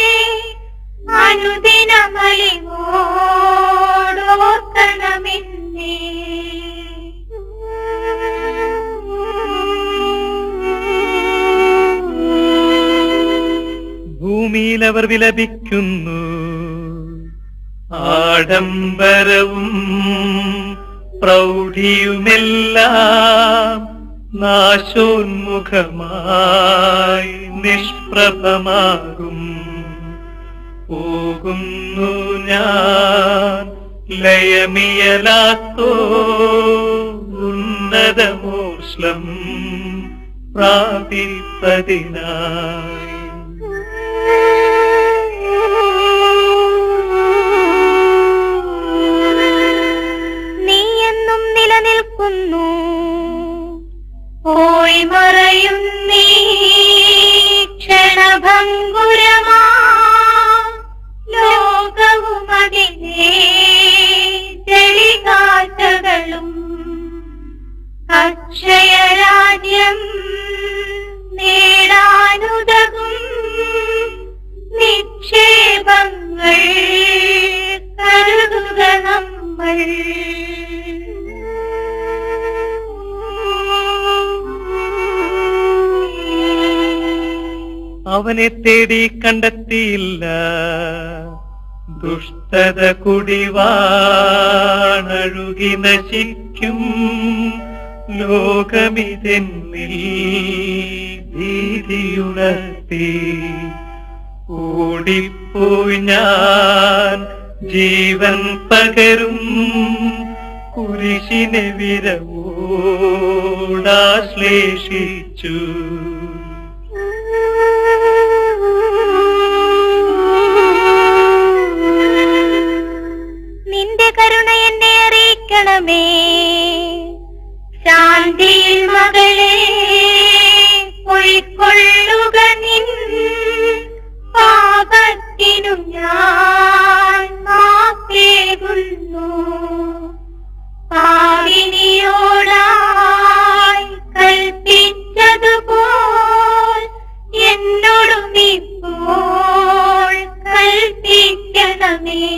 അനുദിനമലിവോടോർക്കണമെന്നേ ഭൂമിയിൽ അവർ വിലപിക്കുന്നു ആഡംബരവും പ്രൗഢിയുമെല്ലാം നാശോന്മുഖമായി നിഷ്പ്രഭമാകും പോകുന്നു ഞാൻ ലയമിയലാത്തോ ഉന്നതമോഷ്ലം പ്രാപിപ്പതിനായി നീ എന്നും നിലനിൽക്കുന്നു പോയി മറയും നീ ക്ഷണഭങ്കുരമാ ലോകവും അതിനെ ചെളികാറ്റകളും അക്ഷയരാജ്യം നേടാനുതകും നിക്ഷേപങ്ങൾ കരുതുക നമ്മൾ അവനെ തേടി കണ്ടെത്തിയില്ല ദുഷ്ടത കുടിവാണഴുകി നശിക്കും ലോകമിതെന്നിൽ ഭീതിയുണർത്തി ഓടിപ്പോയി ഞാൻ ജീവൻ പകരും കുരിശിനെ വിരവോടാശ്ലേഷിച്ചു നിന്റെ കരുണ എന്നെ അറിയിക്കണമേ ശാന്തിയിൽ മകളെ പൊയ്ക്കൊള്ളുക നിൻ പാപത്തിനു ഞാൻ മാപ്പേകുന്നു പാവിനിയോടായി കൽപ്പിച്ചതുപോൽ എന്നോടും ഇപ്പോൾ കൽപ്പിക്കണമേ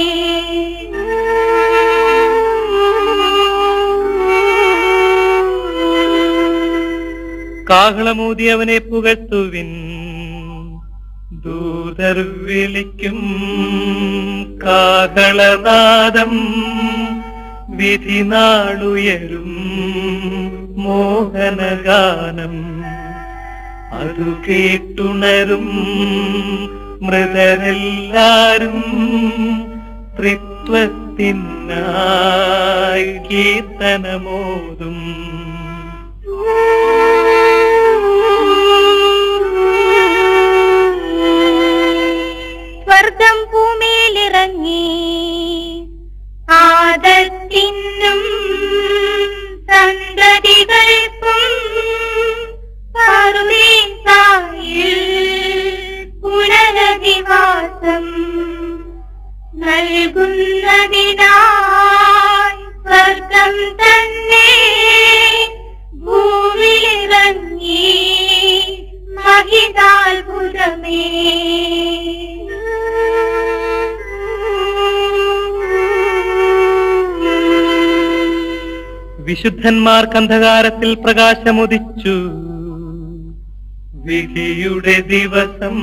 കാഹളമൂതി അവനെ പുകഴ്ത്തുവിൻ ദൂതർ വിളിക്കും കാഹളനാദം വിധി നാളുയരും മോഹനഗാനം അതു കേട്ടുണരും മൃതരെല്ലാരും ത്രിത്വത്തിനായി കീർത്തനമോതും സ്വർഗം ഭൂമിയിലിറങ്ങി ആദത്തിനും സന്തതികൾക്കും പറുദീസായിൽ പുനരധിവാസം നൽകുന്നതിനായി സ്വർഗം തന്നെ ഭൂമിയിലിറങ്ങി മഹിതാത്ഭുതമേ വിശുദ്ധന്മാർക്ക് അന്ധകാരത്തിൽ പ്രകാശമുദിച്ചു വിധിയുടെ ദിവസം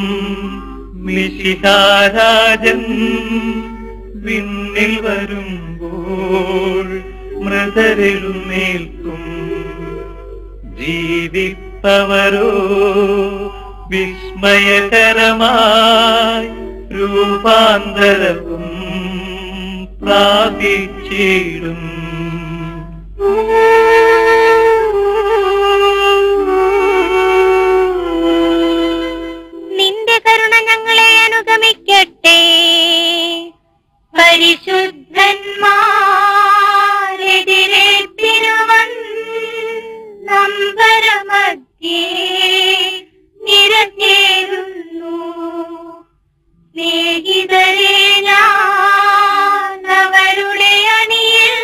മിശിഹാരാജൻ വിണ്ണിൽ വരുമ്പോൾ മൃതരെഴുന്നേൽക്കും ജീവിപ്പവരോ വിസ്മയകരമായി രൂപാന്തരവും പ്രാപിച്ചിടും നിന്റെ കരുണ ഞങ്ങളെ അനുഗമിക്കട്ടെ പരിശുദ്ധന്മാരെതിരേൽപ്പിനുവൻ നമ്പരമധ്യേ നിരഞ്ഞേറുന്നു സ്നേഹിതരെ ഞാൻ അവരുടെ അണിയിൽ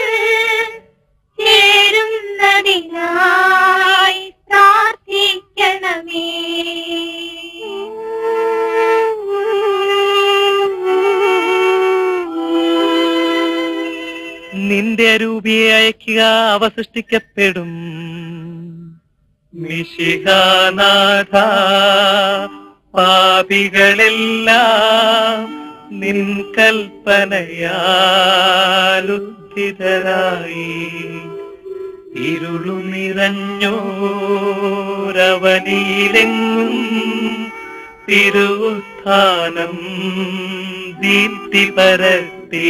ചേരുന്നതിനായി പ്രാർത്ഥിക്കണമേ നിന്റെ അരൂപിയെ അയക്കുക അവ സൃഷ്ടിക്കപ്പെടും മിശിഹാനാഥ പാപികളെല്ലാം നിൻ കൽപ്പനയാലുദ്ധിതരായി ഇരുളു നിറഞ്ഞോരവനിയിലെങ്ങും തിരുവുത്ഥാനം ദീപ്തി പരത്തി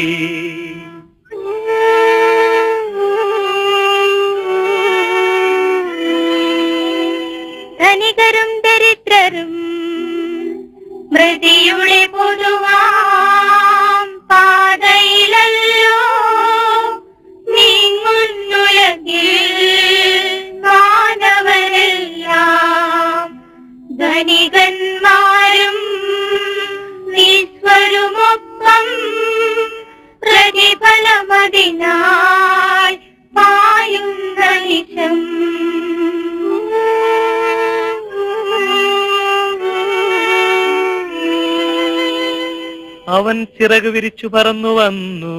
ധനികരും ദരിദ്രരും മൃതിയുടെ പൊതുവാം പാതയിലല്ലോ നീങ്ങുന്നുലകിൽ മാനവരെല്ലാം ധനികന്മാരും നിസ്വരുമൊപ്പം പ്രതിഫലമതിനായി പായുന്ന നിശം അവൻ ചിറക് വിരിച്ചു പറന്നു വന്നു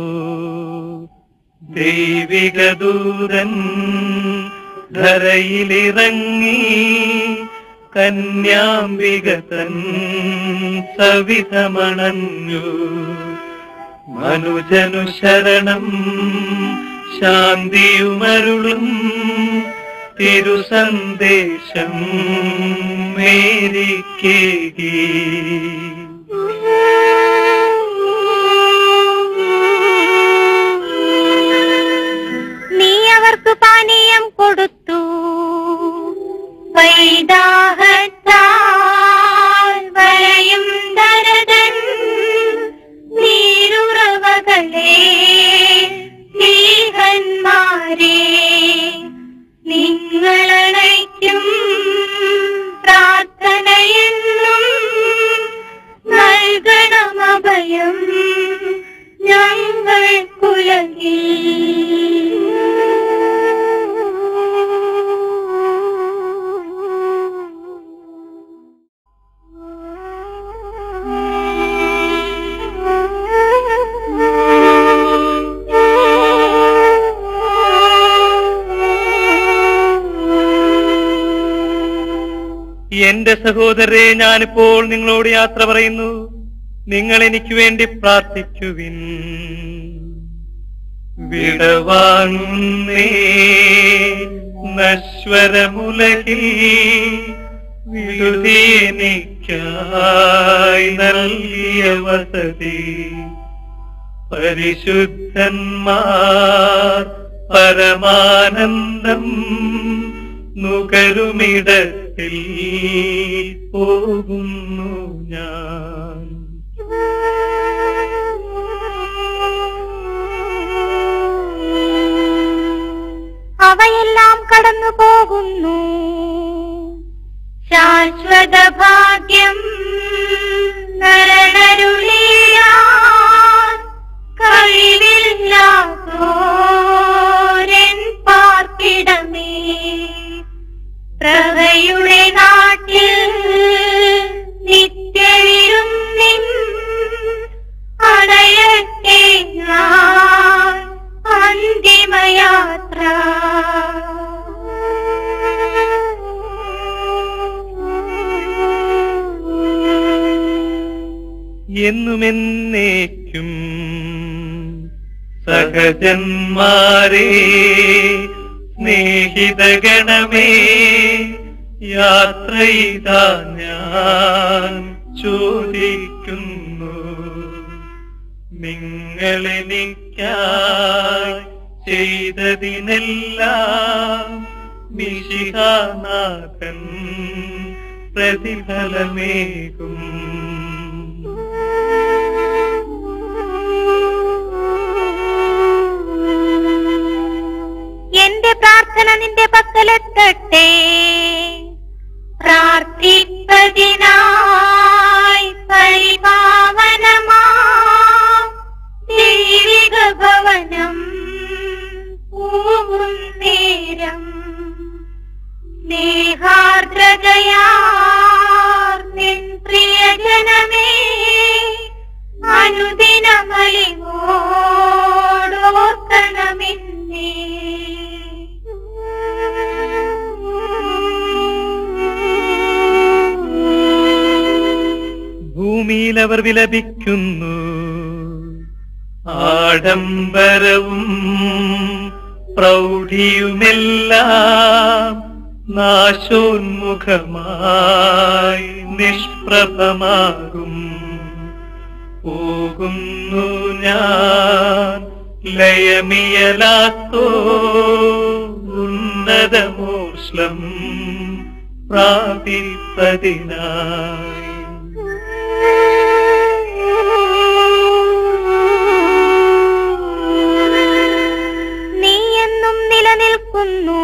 ദൈവിക ദൂതൻ ധരയിലിറങ്ങി കന്യാംബിക തൻ സവിധമണഞ്ഞു മനുജനു ശരണം ശാന്തിയുമരുളും തിരുസന്ദേശം മേരിക്കേകി നീ അവർക്ക് പാനീയം കൊടുത്തു വൈദാഹത്താൽ വരയും ദരതൻ നീരുറവകളെ സ്നേഹന്മാരെ നിങ്ങളണയ്ക്കും പ്രാർത്ഥനയെന്നും നൽകണം അഭയം ഞങ്ങൾ എന്റെ സഹോദരരെ ഞാനിപ്പോൾ നിങ്ങളോട് യാത്ര പറയുന്നു നിങ്ങൾ എനിക്ക് വേണ്ടി പ്രാർത്ഥിക്കുവിൻ വിടവാങ്ങുന്നേ നശ്വരമുലകിൽ വിടുതി എനിക്കായി നൽകിയ വസതി പരിശുദ്ധന്മാർ പരമാനന്ദം നുകരുമിടത്തിൽ പോകുന്നു ഞാൻ അവയെല്ലാം കടന്നു പോകുന്നു ശാശ്വത ഭാഗ്യം നരനരുളിയാൻ കഴിവില്ലാത്തോരൻ പാർപ്പിടമേ പ്രഭയുടെ നാട്ടിൽ നിത്യവിരും നിൻ അണയട്ടെ ഞാൻ അന്തിമയാത്ര എന്നുമെന്നേക്കും സഹജന്മാരെ സ്നേഹിതഗണമേ യാത്ര ഇതാ ഞാൻ ചോദിക്കുന്നു നിങ്ങളെനിക്കായി ചെയ്തതിനെല്ലാം മിശിഹാനാഥൻ പ്രതിഫലമേകും എന്റെ പ്രാർത്ഥന നിന്റെ പക്കലെത്തട്ടെ പ്രാർത്ഥിപ്പതിനായി പരിപാവനമാ ദൈവിക ഭവനം പൂവും നേരം സ്നേഹാർദ്രതയാർ നിൻ പ്രിയജനമേ അനുദിനമലിവോടോർക്കണമെന്നേ ഭൂമിയിൽ അവർ വിലപിക്കുന്നു ആഡംബരവും പ്രൗഢിയുമെല്ലാം നാശോന്മുഖമായി നിഷ്പ്രഭമാകും പോകുന്നു ഞാൻ ലയമിയലാത്തോ ഉന്നതമോഷ്ലം പ്രാപിപ്പതിനായി നീ എന്നും നിലനിൽക്കുന്നു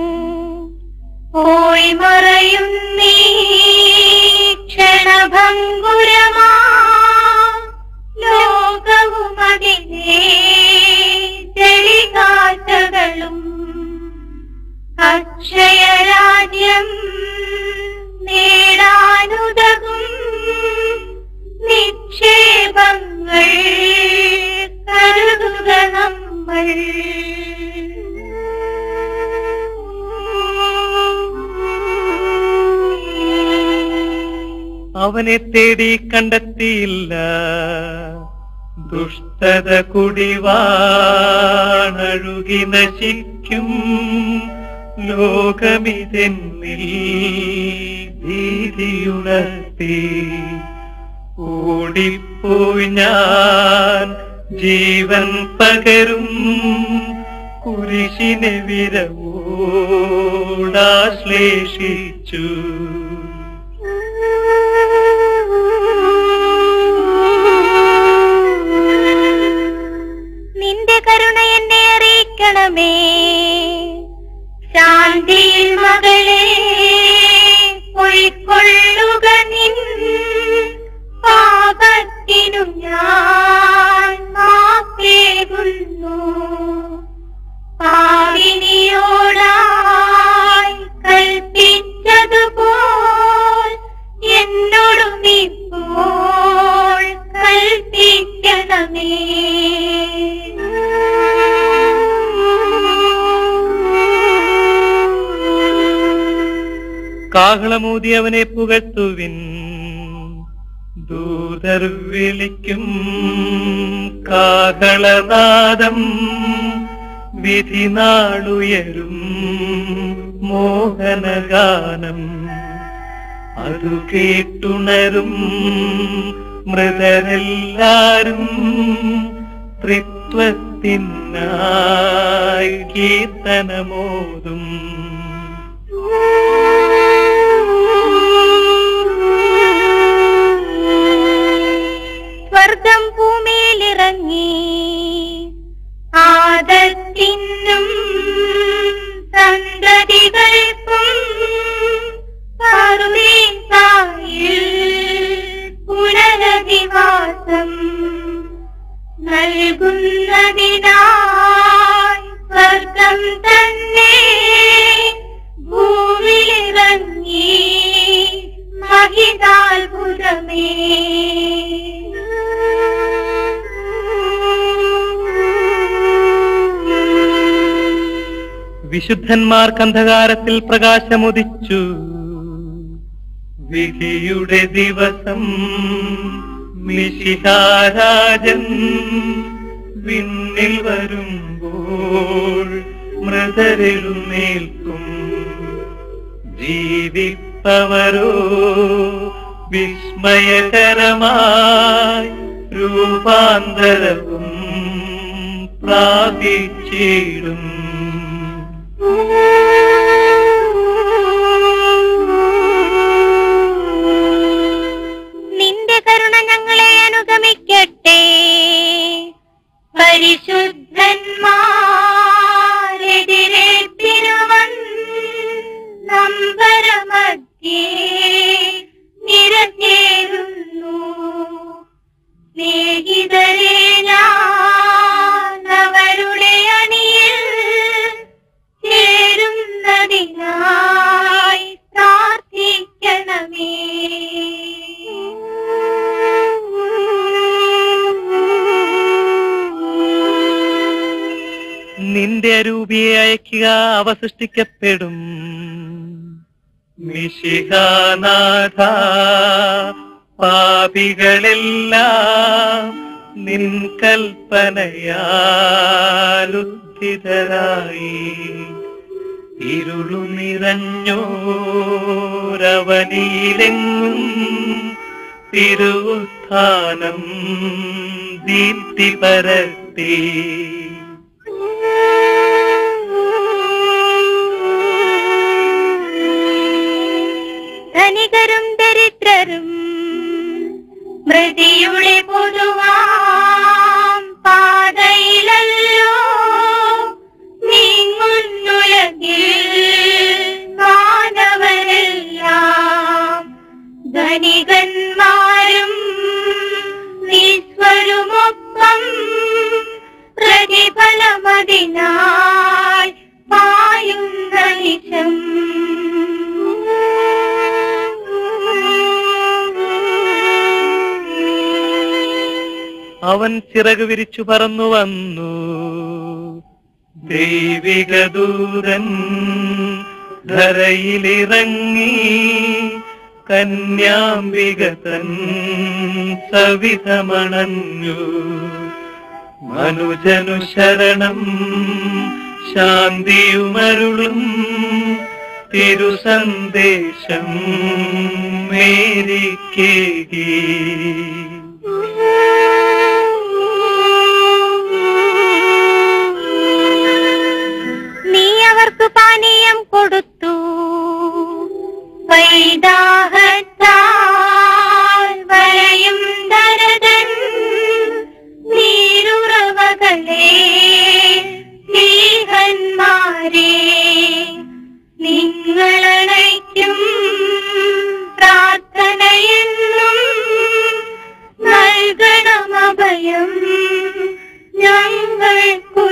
പോയി മറയും നീ ക്ഷണഭങ്കുരമാ ലോകവും അതിനെ ചെളികാറ്റകളും അക്ഷയരാജ്യം നേടാനുതകും നിക്ഷേപങ്ങൾ കരുതുക നമ്മൾ അവനെ തേടി കണ്ടെത്തിയില്ല ദുഷ്ടത കുടിവാണഴുകി നശിക്കും ലോകമിതെന്നിൽ ഭീതിയുണർത്തി ഓടിപ്പോയി ഞാൻ ജീവൻ പകരും കുരിശിനെ വിരവോടാശ്ലേഷിച്ചു നിന്റെ കരുണ എന്നെ അറിയിക്കണമേ ശാന്തിയിൽ മകളെ പൊയ്ക്കൊള്ളുക നിൻ പാപത്തിനു ഞാൻ മാപ്പേകുന്നു പാവിനിയോടായി കൽപ്പിച്ചതുപോൽ എന്നോടും ഇപ്പോൾ കൽപ്പിക്കണമേ കാഹളമൂതി അവനെ പുകഴ്ത്തുവിൻ ദൂതർ വിളിക്കും കാഹളനാദം വിധി നാളുയരും മോഹനഗാനം അതു കേട്ടുണരും മൃതരെല്ലാരും ത്രിത്വത്തിനായി കീർത്തനമോതും സ്വർഗം ഭൂമിയിലിറങ്ങി ആദത്തിനും സന്തതികൾക്കും പറുദീസായിൽ പുനരധിവാസം നൽകുന്നതിനായി സ്വർഗം തന്നെ ഭൂമിയിലിറങ്ങി മഹിതാത്ഭുതമേ വിശുദ്ധന്മാർക്ക് അന്ധകാരത്തിൽ പ്രകാശമുദിച്ചു വിധിയുടെ ദിവസം മിശിഹാരാജൻ വിണ്ണിൽ വരുമ്പോൾ മൃതരെഴുന്നേൽക്കും ജീവിപ്പവരോ വിസ്മയകരമായി രൂപാന്തരവും പ്രാപിച്ചിടും നിന്റെ കരുണ ഞങ്ങളെ അനുഗമിക്കട്ടെ പരിശുദ്ധന്മാരെതിരേൽപ്പിനുവൻ നമ്പരമധ്യേ നിരഞ്ഞേറുന്നു സ്നേഹിതരെ ഞാൻ അവരുടെ അണിയിൽ ചേരുന്നതിനായി പ്രാർത്ഥിക്കണമേ നിന്റെ അരൂപിയെ അയക്കുക അവ സൃഷ്ടിക്കപ്പെടും മിശിഹാനാഥ പാപികളെല്ലാം നിൻ കൽപ്പനയാലുദ്ധിതരായി ഇരുളു നിറഞ്ഞോരവനിയിലെങ്ങും തിരുവുത്ഥാനം ദീപ്തി പരത്തി ധനികരും ദരിദ്രരും മൃതിയുടെ പൊതുവാം പാതയിലല്ലോ നീങ്ങുന്നുലകിൽ മാനവരെല്ലാം ധനികന്മാരും നിസ്വരുമൊപ്പം പ്രതിഫലമതിനായി പായുന്ന നിശം അവൻ ചിറക് വിരിച്ചു പറന്നു വന്നു ദൈവിക ദൂതൻ ധരയിലിറങ്ങി കന്യാംബിക തൻ സവിധമണഞ്ഞു മനുജനു ശരണം ശാന്തിയുമരുളും തിരുസന്ദേശം മേരിക്കേകി നീ അവർക്ക് പാനീയം കൊടുത്തു വൈദാഹത്താൽ വരയും ദരതൻ നീരുറവകളെ സ്നേഹന്മാരെ നിങ്ങളണയ്ക്കും പ്രാർത്ഥനയെന്നും നൽകണം അഭയം ഞങ്ങൾ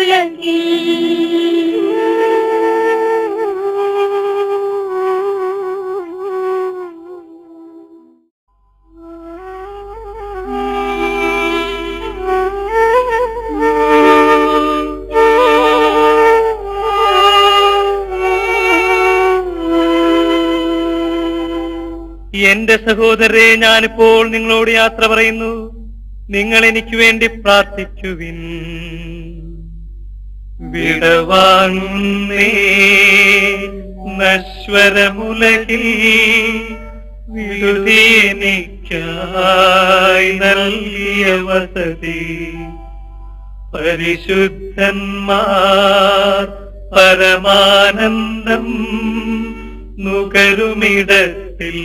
എന്റെ സഹോദരരെ ഞാനിപ്പോൾ നിങ്ങളോട് യാത്ര പറയുന്നു നിങ്ങൾ എനിക്ക് വേണ്ടി പ്രാർത്ഥിക്കുവിൻ വിടവാങ്ങുന്നേ നശ്വരമുലകിൽ വിടുതി എനിക്കായി നൽകിയ വസതി പരിശുദ്ധന്മാർ പരമാനന്ദം നുകരുമിടത്തിൽ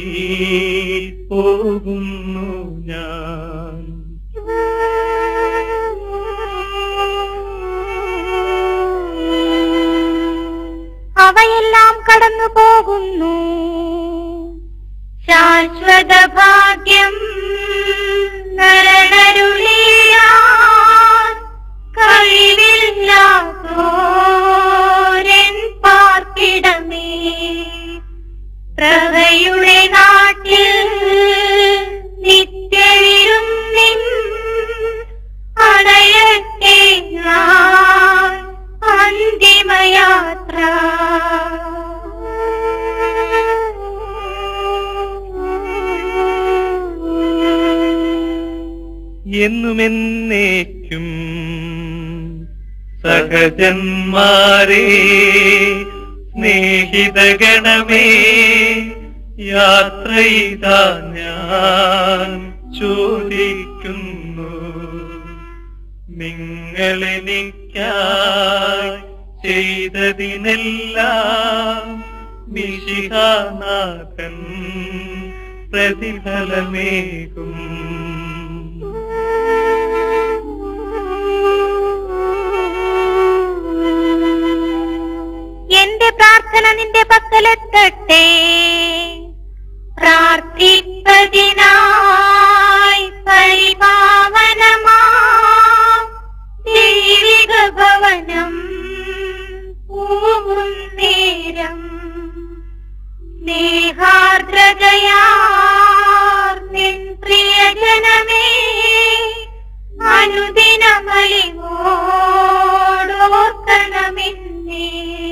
പോകുന്നു ഞാൻ അവയെല്ലാം കടന്നു പോകുന്നു ശാശ്വത ഭാഗ്യം നരനരുളിയാൻ കഴിവില്ലാത്തോരൻ പാർപ്പിടമേ പ്രഭയുടെ നാട്ടിൽ നിത്യവിരും നിൻ അണയട്ടെ ഞാൻ അന്തിമയാത്ര എന്നുമെന്നേക്കും സഹജന്മാരെ സ്നേഹിതഗണമേ യാത്ര ഇതാ ഞാൻ ചോദിക്കുന്നു നിങ്ങളെനിക്കായി ചെയ്തതിനെല്ലാം മിശിഹാനാഥൻ പ്രതിഫലമേകും എന്റെ പ്രാർത്ഥന നിന്റെ പക്കലെത്തട്ടെ പ്രാർത്ഥിപ്പതിനായി പരിപാവനമാ ദൈവിക ഭവനം പൂവും നേരം സ്നേഹാർദ്രതയാർ നിൻ പ്രിയജനമേ അനുദിനമലിവോടോർക്കണമെന്നേ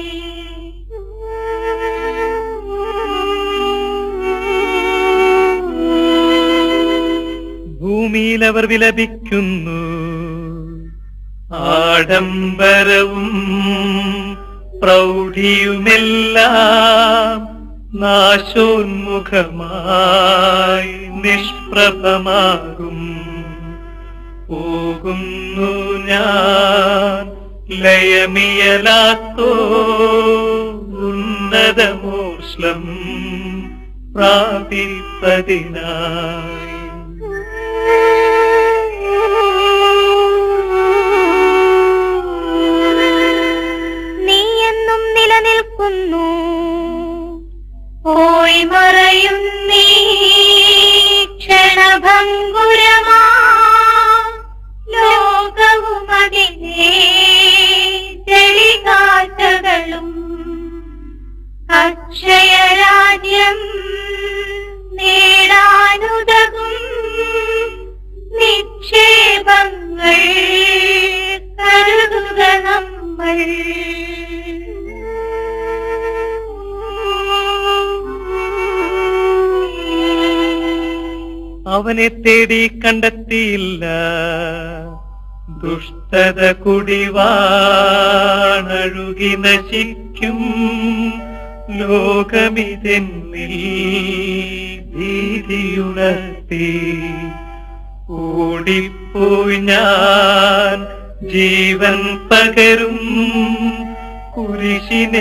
ഭൂമിയിൽ അവർ വിലപിക്കുന്നു ആഡംബരവും പ്രൗഢിയുമെല്ലാം നാശോന്മുഖമായി നിഷ്പ്രഭമാകും പോകുന്നു ഞാൻ ലയമിയലാത്തോ ഉന്നതമോഷ്ലം പ്രാപിപ്പതിനായി നീ എന്നും നിലനിൽക്കുന്നു പോയി മറയും നീ ക്ഷണഭങ്കുരമാ ലോകവും അതിനെ ചെളികാറ്റകളും അക്ഷയരാജ്യം നേടാനുതകും നിക്ഷേപങ്ങൾ കരുതുക നമ്മൾ അവനെ തേടി കണ്ടെത്തിയില്ല ദുഷ്ടത കുടിവാണഴുകി നശിക്കും ലോകമിതെന്നിൽ ഭീതിയുണർത്തി ഓടിപ്പോയി ഞാൻ ജീവൻ പകരും കുരിശിനെ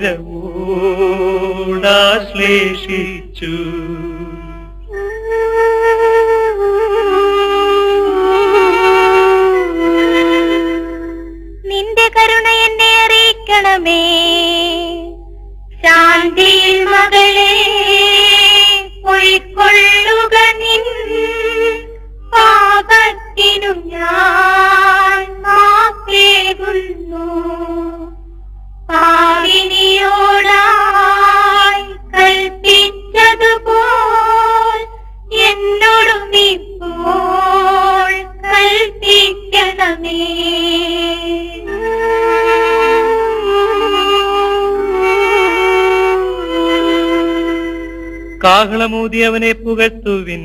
വിരവോടാശ്ലേഷിച്ചു നിന്റെ കരുണ എന്നെ അറിയിക്കണമേ ശാന്തിയിൽ മകളെ പൊയ്ക്കൊള്ളുക നിൻ പാപത്തിനു ഞാൻ മാപ്പേകുന്നു പാവിനിയോടായി കൽപ്പിച്ചതുപോൽ എന്നോടും ഇപ്പോൾ കൽപ്പിക്കണമേ കാഹളമൂതി അവനെ പുകഴ്ത്തുവിൻ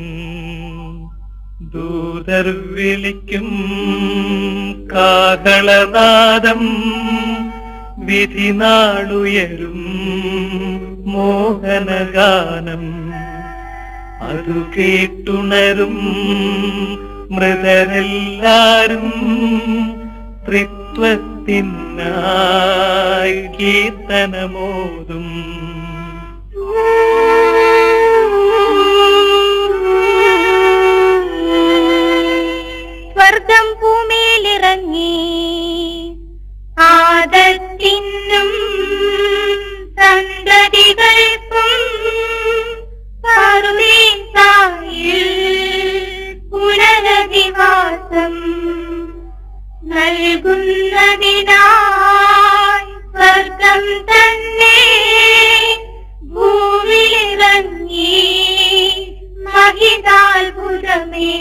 ദൂതർ വിളിക്കും കാഹളനാദം വിധി നാളുയരും മോഹനഗാനം അതു കേട്ടുണരും മൃതരെല്ലാരും ത്രിത്വത്തിനായി കീർത്തനമോതും സ്വർഗം ഭൂമിയിലിറങ്ങി ആദത്തിനും സന്തതികൾക്കും പറുദീസായിൽ പുനരധിവാസം നൽകുന്നതിനായി സ്വർഗം തന്നെ ഭൂമിയിലിറങ്ങി മഹിതാത്ഭുതമേ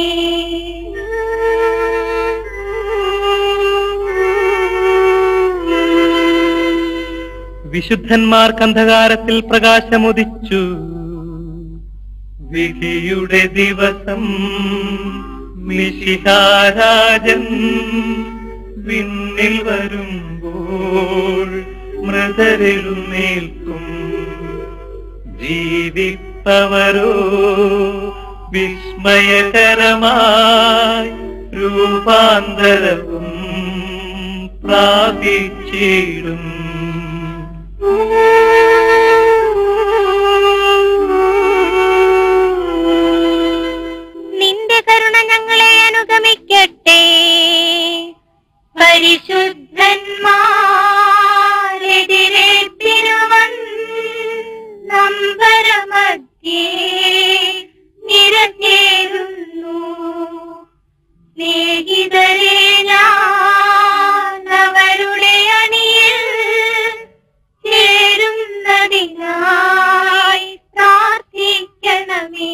വിശുദ്ധന്മാർക്ക് അന്ധകാരത്തിൽ പ്രകാശമുദിച്ചു വിധിയുടെ ദിവസം മിശിഹാരാജൻ വിണ്ണിൽ വരുമ്പോൾ മൃതരെഴുന്നേൽക്കും ജീവിപ്പവരോ വിസ്മയകരമായി രൂപാന്തരവും പ്രാപിച്ചിടും നിന്റെ കരുണ ഞങ്ങളെ അനുഗമിക്കട്ടെ പരിശുദ്ധന്മാരെതിരേൽപ്പിനുവൻ നമ്പരമധ്യേ നിരഞ്ഞേറുന്നു സ്നേഹിതരെ ഞാൻ അവരുടെ അണിയിൽ ചേരുന്നതിനായി പ്രാർത്ഥിക്കണമേ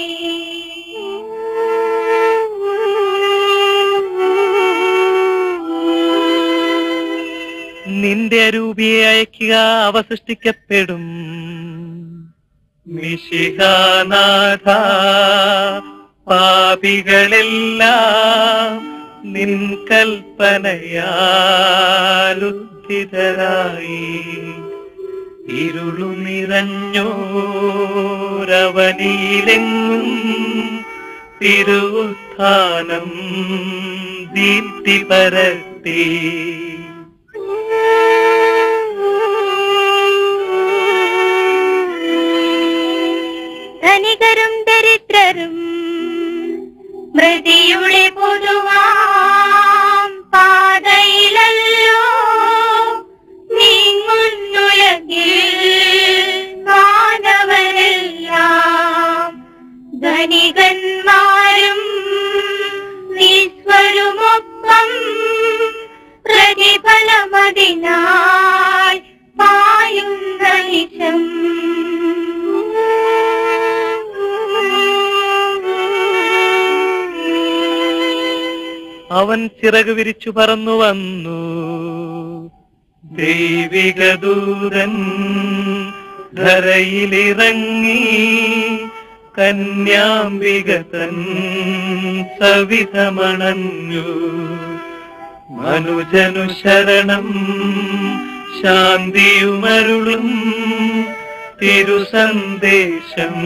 നിന്റെ അരൂപിയെ അയക്കുക അവ സൃഷ്ടിക്കപ്പെടും മിശിഹാനാഥ പാപികളെല്ലാം നിൻ കൽപ്പനയാലുദ്ധിതരായി ഇരുളു നിറഞ്ഞോരവനിയിലെങ്ങും തിരുവുത്ഥാനം ദീപ്തി പരത്തി ധനികരും ദരിദ്രരും മൃതിയുടെ പൊതുവാം പാതയിലല്ലോ നീങ്ങുന്നുലകിൽ മാനവരെല്ലാം ധനികന്മാരും നിസ്വരുമൊപ്പം പ്രതിഫലമതിനായി പായുന്ന നിശം അവൻ ചിറക് വിരിച്ചു പറന്നു വന്നു ദൈവിക ദൂതൻ ധരയിലിറങ്ങി കന്യാംബിക തൻ സവിധമണഞ്ഞു മനുജനു ശരണം ശാന്തിയുമരുളും തിരുസന്ദേശം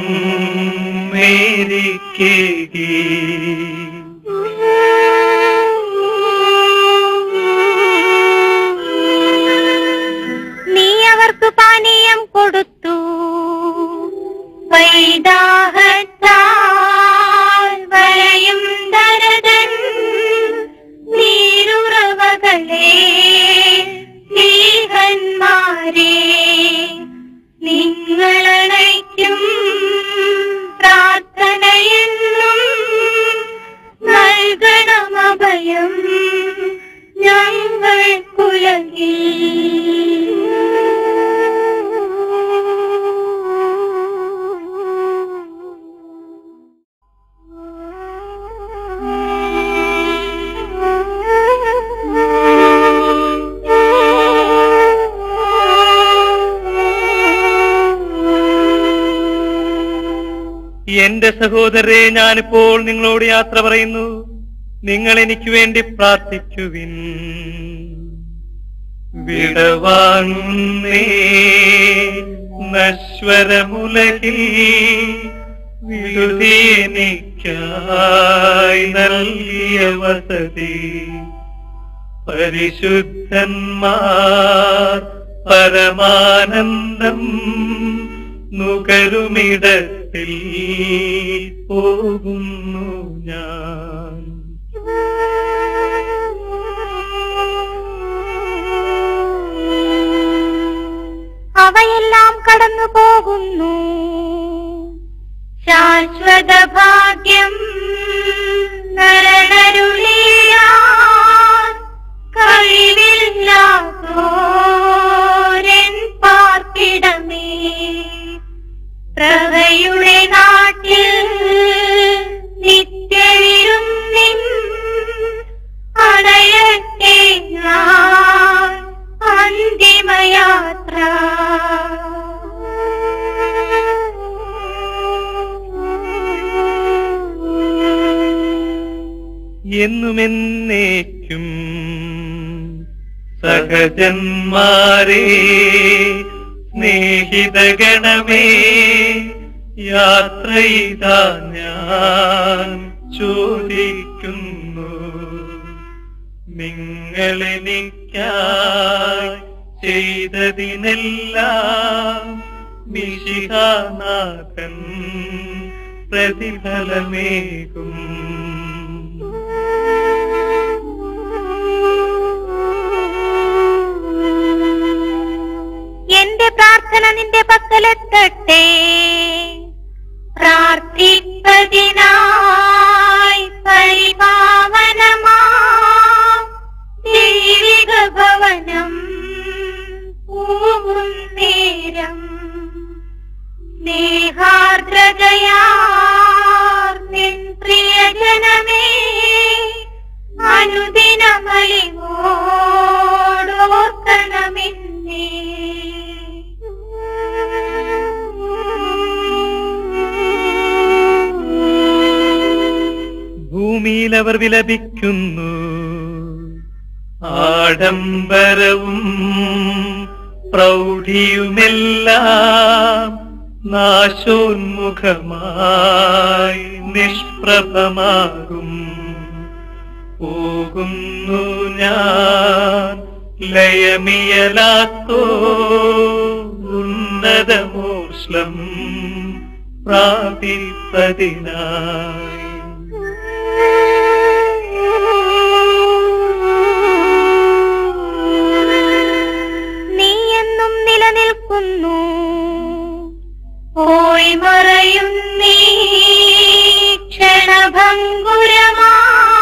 മേരിക്കേകി നീ അവർക്ക് പാനീയം കൊടുത്തു വൈദാഹത്താൽ വരയും ദരതൻ നീരുറവകളെ സ്നേഹന്മാരെ നിങ്ങളണയ്ക്കും പ്രാർത്ഥനയെന്നും നൽകണം അഭയം ഞങ്ങൾ എന്റെ സഹോദരരെ ഞാനിപ്പോൾ നിങ്ങളോട് യാത്ര പറയുന്നു നിങ്ങൾ എനിക്ക് വേണ്ടി പ്രാർത്ഥിക്കുവിൻ വിടവാങ്ങുന്നേ നശ്വരമുലകിൽ വിടുതി എനിക്കായി നൽകിയ വസതി പരിശുദ്ധന്മാർ പരമാനന്ദം നുകരുമിടത്തിൽ പോകുന്നു ഞാൻ അവയെല്ലാം കടന്നു പോകുന്നു ശാശ്വത ഭാഗ്യം നരനരുളിയാൻ കഴിവില്ലാത്തോരൻ പാർപ്പിടമേ പ്രഭയുടെ നാട്ടിൽ നിത്യവിരും നിൻ അണയട്ടെ ഞാൻ അന്തിമയാത്ര എന്നുമെന്നേക്കും സഹജന്മാരെ സ്നേഹിതഗണമേ യാത്ര ഇതാ ഞാൻ ചോദിക്കുന്നു നിങ്ങളെനിക്കായി ചെയ്തതിനെല്ലാം മിശിഹാനാഥൻ പ്രതിഫലമേകും എന്റെ പ്രാർത്ഥന നിന്റെ പക്കലെത്തട്ടെ പ്രാർത്ഥിപ്പതിനായി പരിപാവനമാ ദൈവിക ഭവനം പൂവും നേരം സ്നേഹാർദ്രതയാർ നിൻ പ്രിയജനമേ അനുദിനമലിവോടോർക്കണമെന്നേ ഭൂമിയിൽ അവർ വിലപിക്കുന്നു ആഡംബരവും പ്രൗഢിയുമെല്ലാം നാശോന്മുഖമായി നിഷ്പ്രഭമാകും പോകുന്നു ഞാൻ ലയമിയലാത്തോ ഉന്നതമോഷ്ലം പ്രാപിപ്പതിനായി നീ എന്നും നിലനിൽക്കുന്നു പോയി മറയും നീ ക്ഷണഭങ്കുരമാ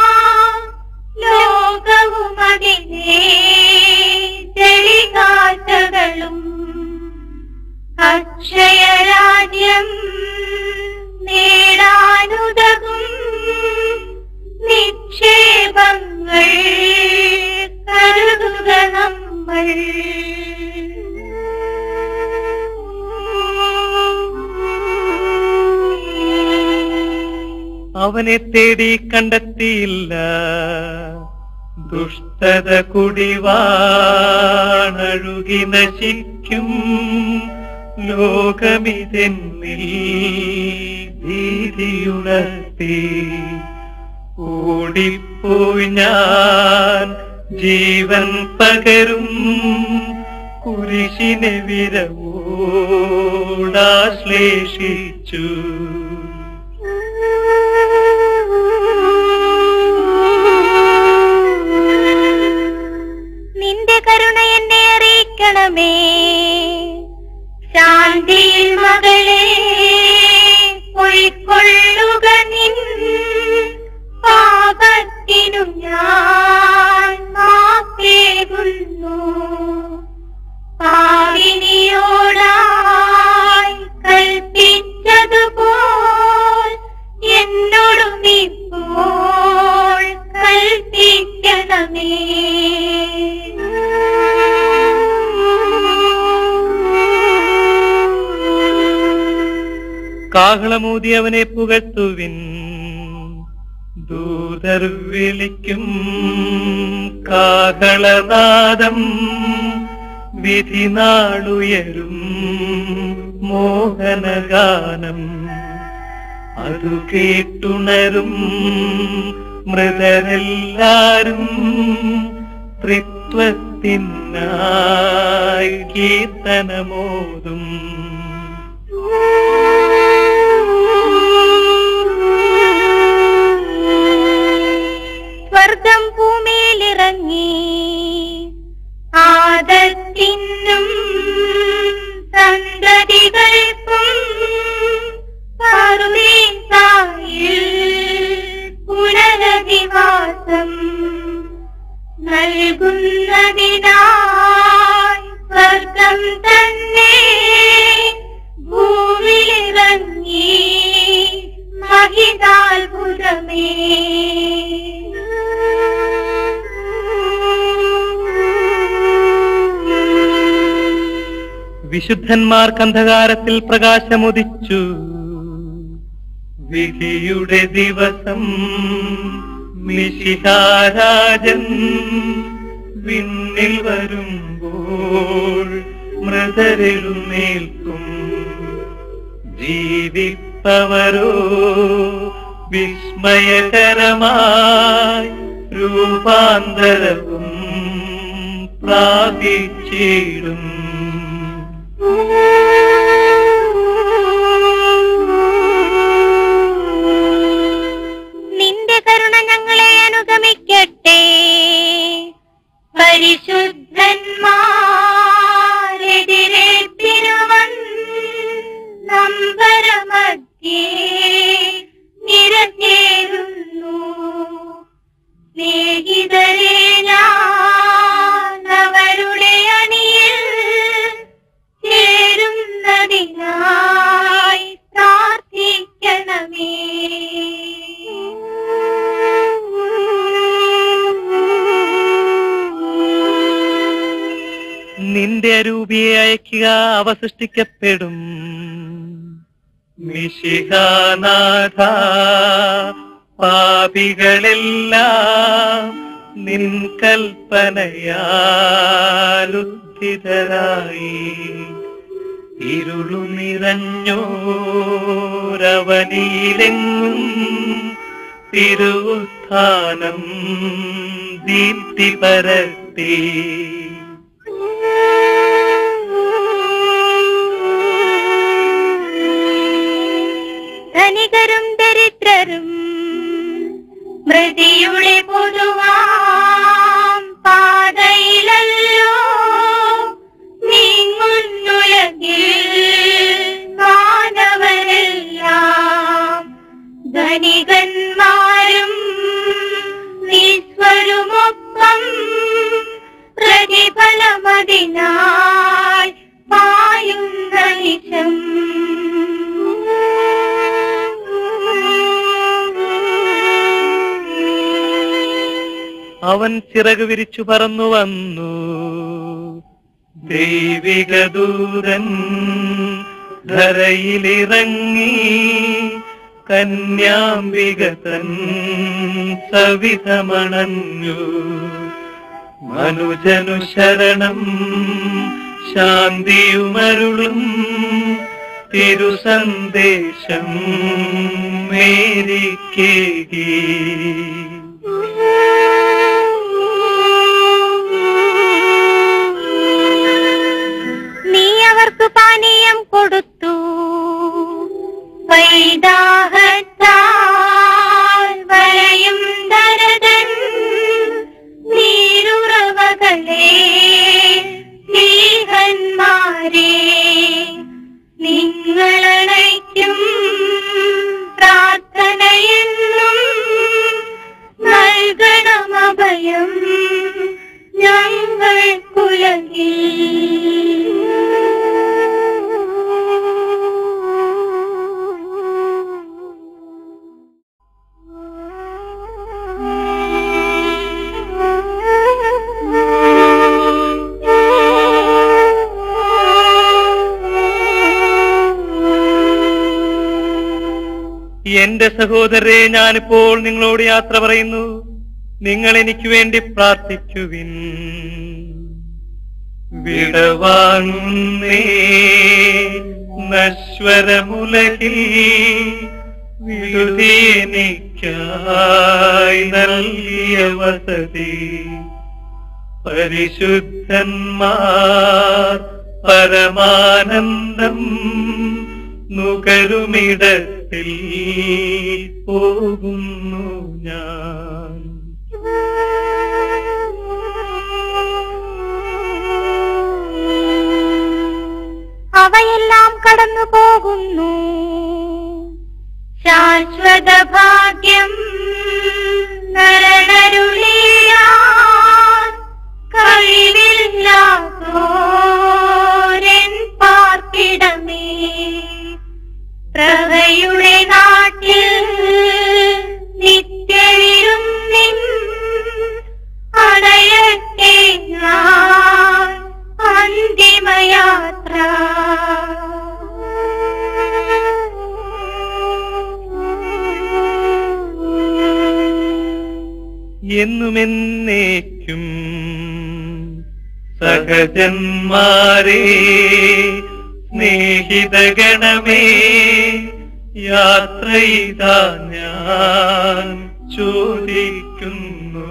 ലോകവും അതിനെ ചെളികാറ്റകളും അക്ഷയരാജ്യം നേടാനുതകും നിക്ഷേപങ്ങൾ കരുതുക നമ്മൾ അവനെ തേടി കണ്ടെത്തിയില്ല ദുഷ്ടത കുടിവാണഴുകി നശിക്കും ലോകമിതെന്നിൽ ഭീതിയുണർത്തി ഓടിപ്പോയി ഞാൻ ജീവൻ പകരും കുരിശിനെ വിരവോടാശ്ലേഷിച്ചു നിന്റെ കരുണ എന്നെ അറിയിക്കണമേ ശാന്തിയിൽ മകളെ പൊയ്ക്കൊള്ളുക നിൻ പാപത്തിനു ഞാൻ മാപ്പേകുന്നു പാവിനിയോടായി കൽപ്പിച്ചതുപോൽ എന്നോടും ഇപ്പോൾ കൽപ്പിക്കണമേ കാഹളമൂതി അവനെ പുകഴ്ത്തുവിൻ ദൂതർ വിളിക്കും കാഹളനാദം വിധി നാളുയരും മോഹനഗാനം അതു കേട്ടുണരും മൃതരെല്ലാരും ത്രിത്വത്തിനായി കീർത്തനമോതും സ്വർഗം ഭൂമിയിലിറങ്ങി ആദത്തിനും സന്തതികൾക്കും പറുദീസായിൽ പുനരധിവാസം നൽകുന്നതിനായി സ്വർഗം തന്നെ ഭൂമിയിലിറങ്ങി മഹിതാത്ഭുതമേ വിശുദ്ധന്മാർക്ക് അന്ധകാരത്തിൽ പ്രകാശമുദിച്ചു വിധിയുടെ ദിവസം മിശിഹാരാജൻ വിണ്ണിൽ വരുമ്പോൾ മൃതരെഴുന്നേൽക്കും ജീവിപ്പവരോ വിസ്മയകരമായി രൂപാന്തരവും പ്രാപിച്ചിടും നിന്റെ കരുണ ഞങ്ങളെ അനുഗമിക്കട്ടെ പരിശുദ്ധന്മാരെതിരേൽപ്പിനുവൻ നമ്പരമധ്യേ നിരഞ്ഞേറുന്നു സ്നേഹിതരെ ഞാൻ അവരുടെ അണിയിൽ ചേരുന്നതിനായി പ്രാർത്ഥിക്കണമേ നിന്റെ അരൂപിയെ അയക്കുക അവ സൃഷ്ടിക്കപ്പെടും മിശിഹാനാഥ പാപികളെല്ലാം നിൻ കൽപ്പനയാലുദ്ധിതരായി ഇരുളു നിറഞ്ഞോരവനിയിലെങ്ങും തിരുവുത്ഥാനം ദീപ്തി പരത്തി ധനികരും ദരിദ്രരും മൃതിയുടെ പൊതുവാം പാതയിലല്ലോ നീങ്ങുന്നുലകിൽ മാനവരെല്ലാം ധനികന്മാരും നിസ്വരുമൊപ്പം പ്രതിഫലമതിനായി പായുന്ന നിശം അവൻ ചിറക് വിരിച്ചു പറന്നു വന്നു ദൈവിക ദൂതൻ ധരയിലിറങ്ങി കന്യാംബിക തൻ സവിധമണഞ്ഞു മനുജനു ശരണം ശാന്തിയുമരുളും തിരുസന്ദേശം മേരിക്കേകി നീ അവർക്ക് പാനീയം കൊടുത്തു വൈദാഹത്താൽ വലയും ദരതൻ നീരുറവകളെ സ്നേഹന്മാരെ നിങ്ങളണയ്ക്കും പ്രാർത്ഥനയെന്നും നൽകണം അഭയം ഞങ്ങൾ എന്റെ സഹോദരരെ ഞാനിപ്പോൾ നിങ്ങളോട് യാത്ര പറയുന്നു നിങ്ങൾ എനിക്ക് വേണ്ടി പ്രാർത്ഥിക്കുവിൻ വിടവാങ്ങുന്നേ നശ്വരമുലകിൽ വിടുതി എനിക്കായി നൽകിയ വസതി പരിശുദ്ധന്മാർ പരമാനന്ദം നുകരുമിടത്തിൽ പോകുന്നു ഞാൻ അവയെല്ലാം കടന്നു പോകുന്നു ശാശ്വത ഭാഗ്യം നരനരുളിയാൻ കഴിവില്ലാത്തോരൻ പാർപ്പിടമേ പ്രഭയുടെ നാട്ടിൽ നിത്യവിരും നിൻ അണയട്ടെ ഞാൻ അന്തിമയാത്ര എന്നുമെന്നേക്കും സഹജന്മാരെ സ്നേഹിതഗണമേ യാത്ര ഇതാ ഞാൻ ചോദിക്കുന്നു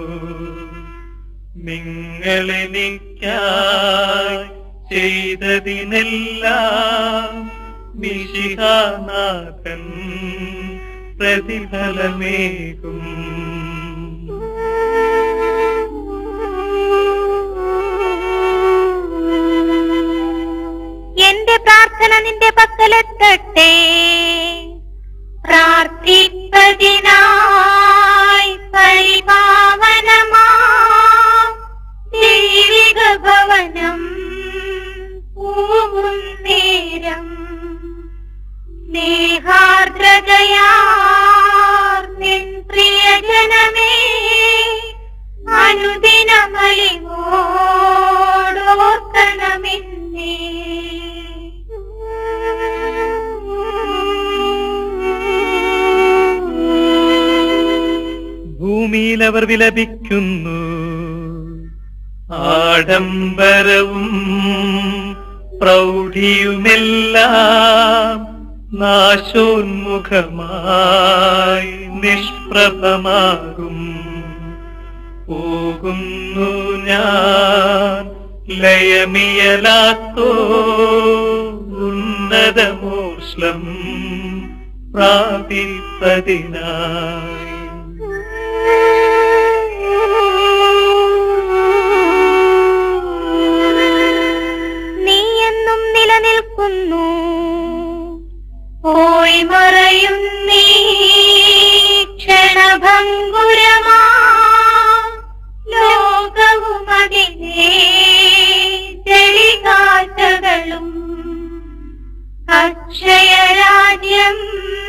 നിങ്ങളെനിക്കായി ചെയ്തതിനെല്ലാം മിശിഹാനാഥൻ പ്രതിഫലമേകും എന്റെ പ്രാർത്ഥന നിന്റെ പക്കലെത്തട്ടെ പ്രാർത്ഥിപ്പതിനായി പരിപാവനമാ ദൈവിക ഭവനം പൂവും നേരം സ്നേഹാർദ്രതയാർ നിൻ പ്രിയജനമേ അനുദിനമലിവോടോർക്കണമെന്നേ ഭൂമിയിൽ അവർ വിലപിക്കുന്നു ആഡംബരവും പ്രൗഢിയുമെല്ലാം നാശോന്മുഖമായി നിഷ്പ്രഭമാകും പോകുന്നു ഞാൻ ലയമിയലാത്തോ ഉന്നതമോഷ്ലം പ്രാപിപ്പതിനായി നീ എന്നും നിലനിൽക്കുന്നു പോയി മറയും നീ ക്ഷണഭങ്കുരമാ ലോകവും അതിനെ ചെളികാറ്റകളും അക്ഷയരാജ്യം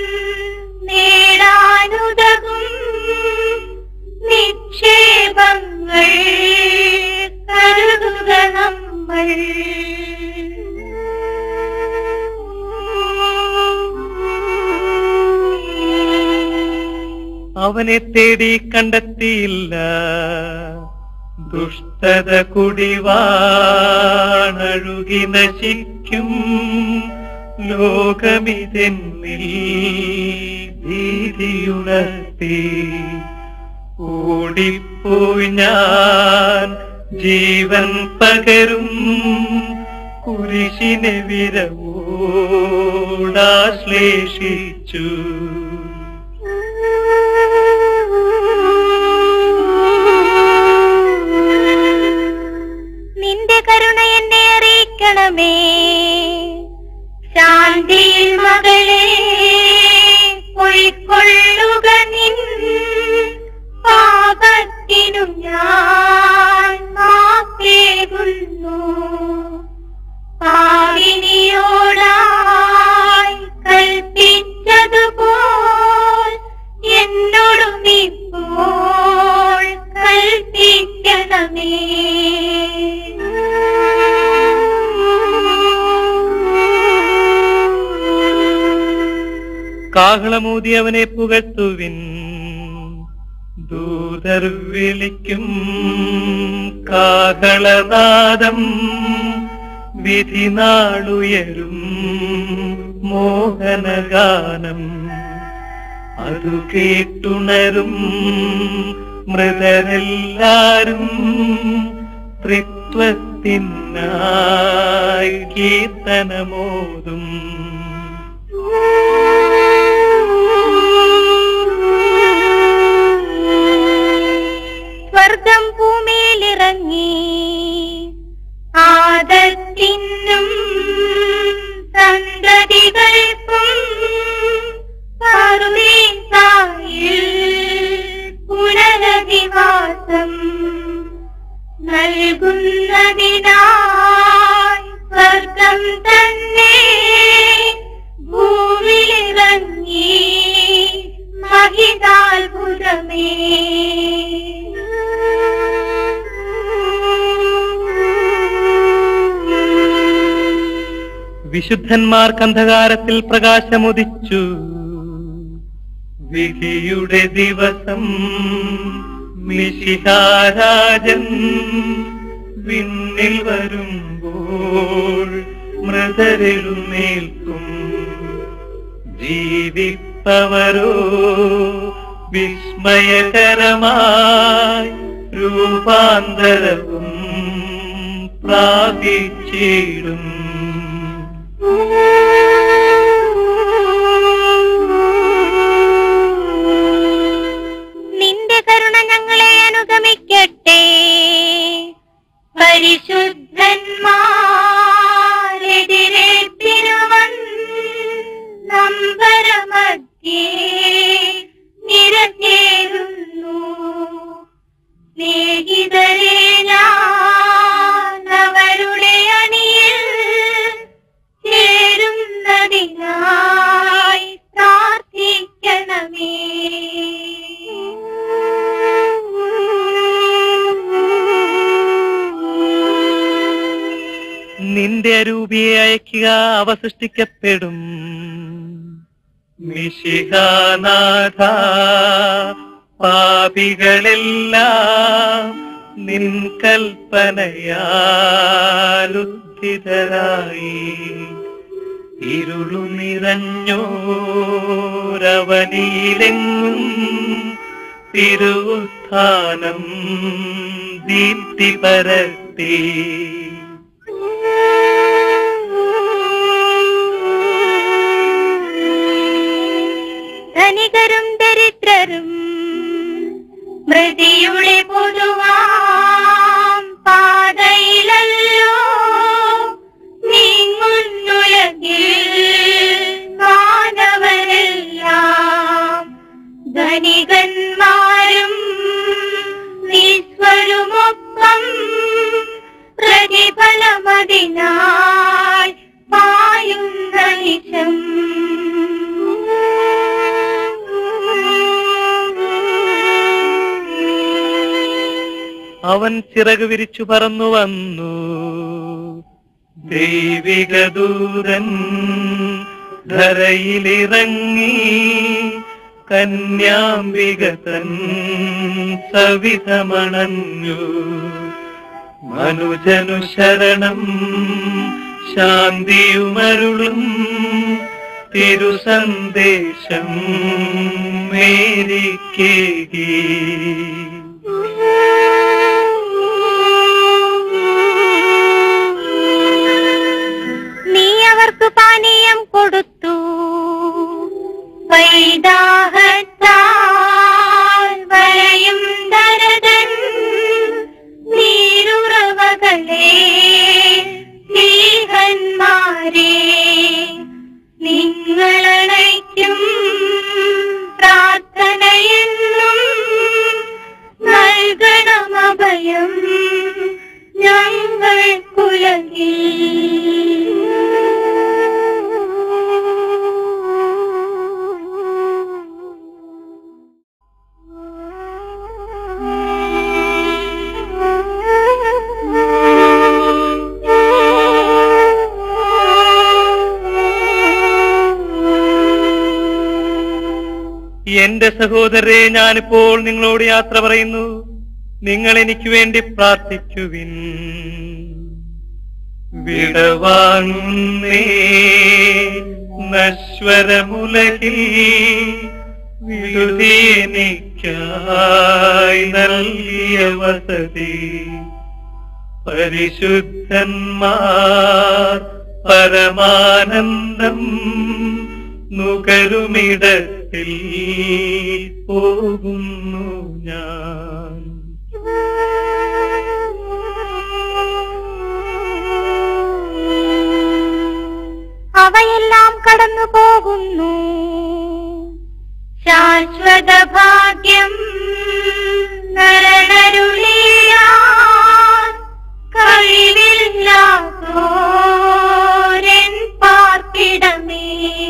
നേടാനുതകും നിക്ഷേപങ്ങൾ കരുതുക നമ്മൾ അവനെ തേടി കണ്ടെത്തിയില്ല ദുഷ്ടത കുടിവാണഴുകി നശിക്കും ലോകമിതെന്നിൽ ഭീതിയുണർത്തി ഓടിപ്പോയി ഞാൻ ജീവൻ പകരും കുരിശിനെ വിരവോടാശ്ലേഷിച്ചു നിന്റെ കരുണ എന്നെ അറിയിക്കണമേ ശാന്തിയിൽ മകളെ പൊയ്ക്കൊള്ളുക നിൻ പാപത്തിനു ഞാൻ മാപ്പേകുന്നു പാവിനിയോടായി കൽപ്പിച്ചതുപോൽ എന്നോടും ഇപ്പോൾ കൽപ്പിക്കണമേ കാഹളമൂതി അവനെ പുകഴ്ത്തുവിൻ ദൂതർ വിളിക്കും കാഹളനാദം വിധി നാളുയരും മോഹനഗാനം അതു കേട്ടുണരും മൃതരെല്ലാരും ത്രിത്വത്തിനായി കീർത്തനമോതും സ്വർഗം ഭൂമിയിലിറങ്ങി ആദത്തിനും സന്തതികൾക്കും പറുദീസായിൽ പുനരധിവാസം നൽകുന്നതിനായി സ്വർഗം തന്നെ ഭൂമിയിലിറങ്ങി മഹിതാത്ഭുതമേ വിശുദ്ധന്മാർക്ക് അന്ധകാരത്തിൽ പ്രകാശമുദിച്ചു വിധിയുടെ ദിവസം മിശിഹാരാജൻ വിണ്ണിൽ വരുമ്പോൾ മൃതരെഴുന്നേൽക്കും ജീവിപ്പവരോ വിസ്മയകരമായി രൂപാന്തരവും പ്രാപിച്ചിടും നിന്റെ കരുണ ഞങ്ങളെ അനുഗമിക്കട്ടെ പരിശുദ്ധന്മാരെതിരേൽപ്പിനുവൻ നമ്പരമധ്യേ നിരഞ്ഞേറുന്നു സ്നേഹിതരെ ഞാൻ അവരുടെ അണിയിൽ ചേരുന്നതിനായി പ്രാർത്ഥിക്കണമേ നിന്റെ അരൂപിയെ അയക്കുക അവ സൃഷ്ടിക്കപ്പെടും മിശിഹാനാഥ പാപികളെല്ലാം നിൻ കൽപ്പനയാലുദ്ധിതരായി ഇരുളു നിറഞ്ഞോരവനിയിലെങ്ങും തിരുവുത്ഥാനം ദീപ്തി പരത്തി ധനികരും ദരിദ്രരും മൃതിയുടെ പൊതുവാം പാതയിലല്ലോ നീങ്ങുന്നുലകിൽ മാനവരെല്ലാം ധനികന്മാരും നിസ്വരുമൊപ്പം പ്രതിഫലമതിനായി പായുന്ന നിശം അവൻ ചിറക് വിരിച്ചു പറന്നു വന്നു ദൈവിക ദൂതൻ ധരയിലിറങ്ങി കന്യാംബിക തൻ സവിധമണഞ്ഞു മനുജനു ശരണം ശാന്തിയുമരുളും തിരുസന്ദേശം മേരിക്കേകി നീ അവർക്ക് പാനീയം കൊടുത്തു വൈദാഹത്താൽ വരയും ദരതൻ നീരുറവകളെ സ്നേഹന്മാരെ നിങ്ങളണയ്ക്കും പ്രാർത്ഥനയെന്നും നൽകണം അഭയം ഞങ്ങൾ എന്റെ സഹോദരരെ ഞാനിപ്പോൾ നിങ്ങളോട് യാത്ര പറയുന്നു നിങ്ങൾ എനിക്ക് വേണ്ടി പ്രാർത്ഥിക്കുവിൻ വിടവാങ്ങുന്നേ നശ്വരമുലകിൽ വിടുതി എനിക്കായി നൽകിയ വസതി പരിശുദ്ധന്മാർ പരമാനന്ദം നുകരുമിടത്തിൽ പോകുന്നു ഞാൻ അവയെല്ലാം കടന്നു പോകുന്നു ശാശ്വത ഭാഗ്യം നരനരുളിയാൻ കഴിവില്ലാത്തോരൻ പാർപ്പിടമേ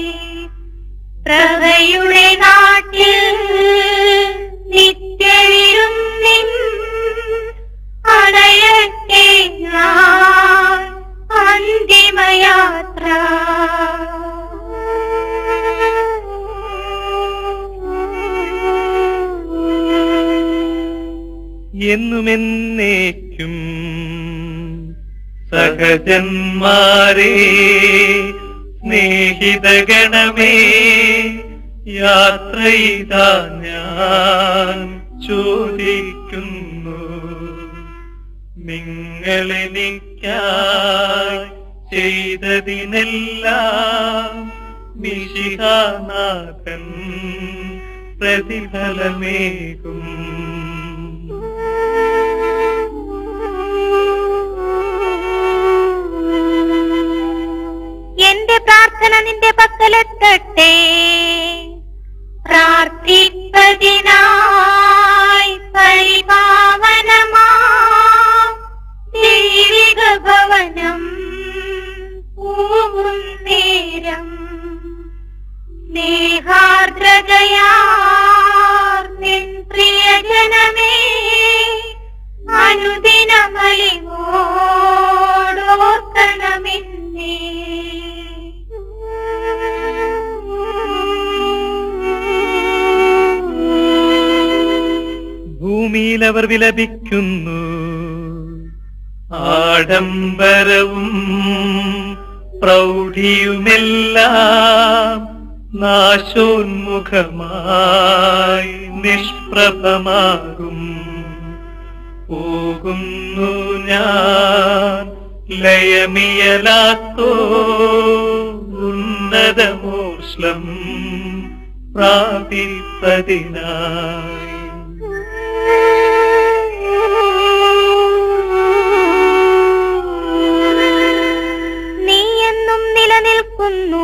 പ്രഭയുടെ നാട്ടിൽ നിത്യവിരും നിൻ അണയട്ടെ ഞാൻ അന്തിമയാത്ര എന്നുമെന്നേക്കും സഹജന്മാരെ സ്നേഹിതഗണമേ യാത്ര ഇതാ ഞാൻ ചോദിക്കുന്നു നിങ്ങളെനിക്കായി ചെയ്തതിനെല്ലാം മിശിഹാനാഥൻ പ്രതിഫലമേകും എന്റെ പ്രാർത്ഥന നിന്റെ പക്കലെത്തട്ടെ പ്രാർത്ഥിപ്പതിനായി പരിപാവനമാ ദൈവിക ഭവനം പൂവും നേരം സ്നേഹാർദ്രതയാർ നിൻ പ്രിയജനമേ അനുദിനമലിവോടോർക്കണമെന്നേ ഭൂമിയിൽ അവർ വിലപിക്കുന്നു ആഡംബരവും പ്രൗഢിയുമെല്ലാം നാശോന്മുഖമായി നിഷ്പ്രഭമാകും പോകുന്നു ഞാൻ ലയമിയലാത്തോ ഉന്നതമോഷ്ലം പ്രാപിപ്പതിനായി നീ എന്നും നിലനിൽക്കുന്നു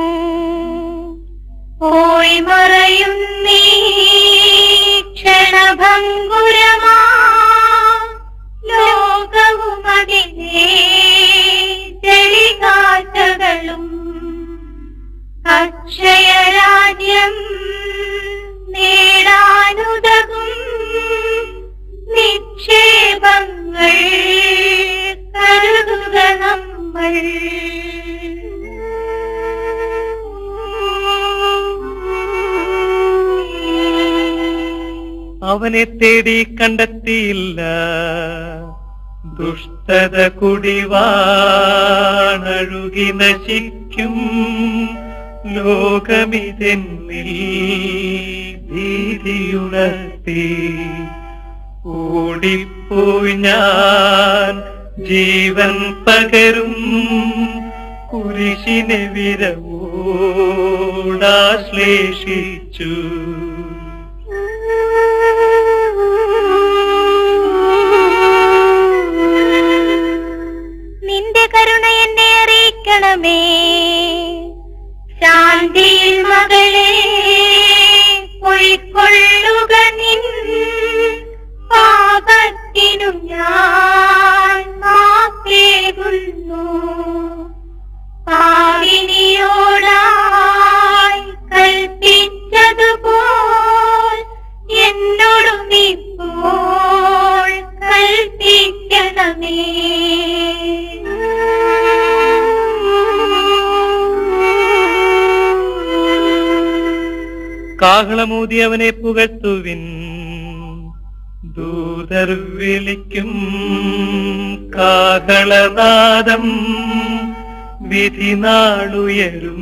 പോയി മറയും നീ ക്ഷണഭങ്കുരമാ ലോകവും അതിനെ ചെളികാറ്റകളും അക്ഷയരാജ്യം നേടാനുതകും നിക്ഷേപങ്ങൾ കരുതുക നമ്മൾ അവനെ തേടി കണ്ടെത്തിയില്ല ദുഷ്ടത കുടിവാണഴുകി നശിക്കും ലോകമിതെന്നിൽ ഭീതിയുണർത്തി ഓടിപ്പോയി ഞാൻ ജീവൻ പകരും കുരിശിനെ വിരവോടാശ്ലേഷിച്ചു നിന്റെ കരുണ എന്നെ അറിയിക്കണമേ ശാന്തിയിൽ മകളെ പൊയ്ക്കൊള്ളുക നിൻ പാപത്തിനു ഞാൻ മാപ്പേകുന്നു പാവിനിയോടായി കൽപ്പിച്ചതുപോൽ എന്നോടും ഇപ്പോൾ കൽപ്പിക്കണമേ കാഹളമൂതി അവനെ പുകഴ്ത്തുവിൻ ദൂതർ വിളിക്കും കാഹളനാദം വിധി നാളുയരും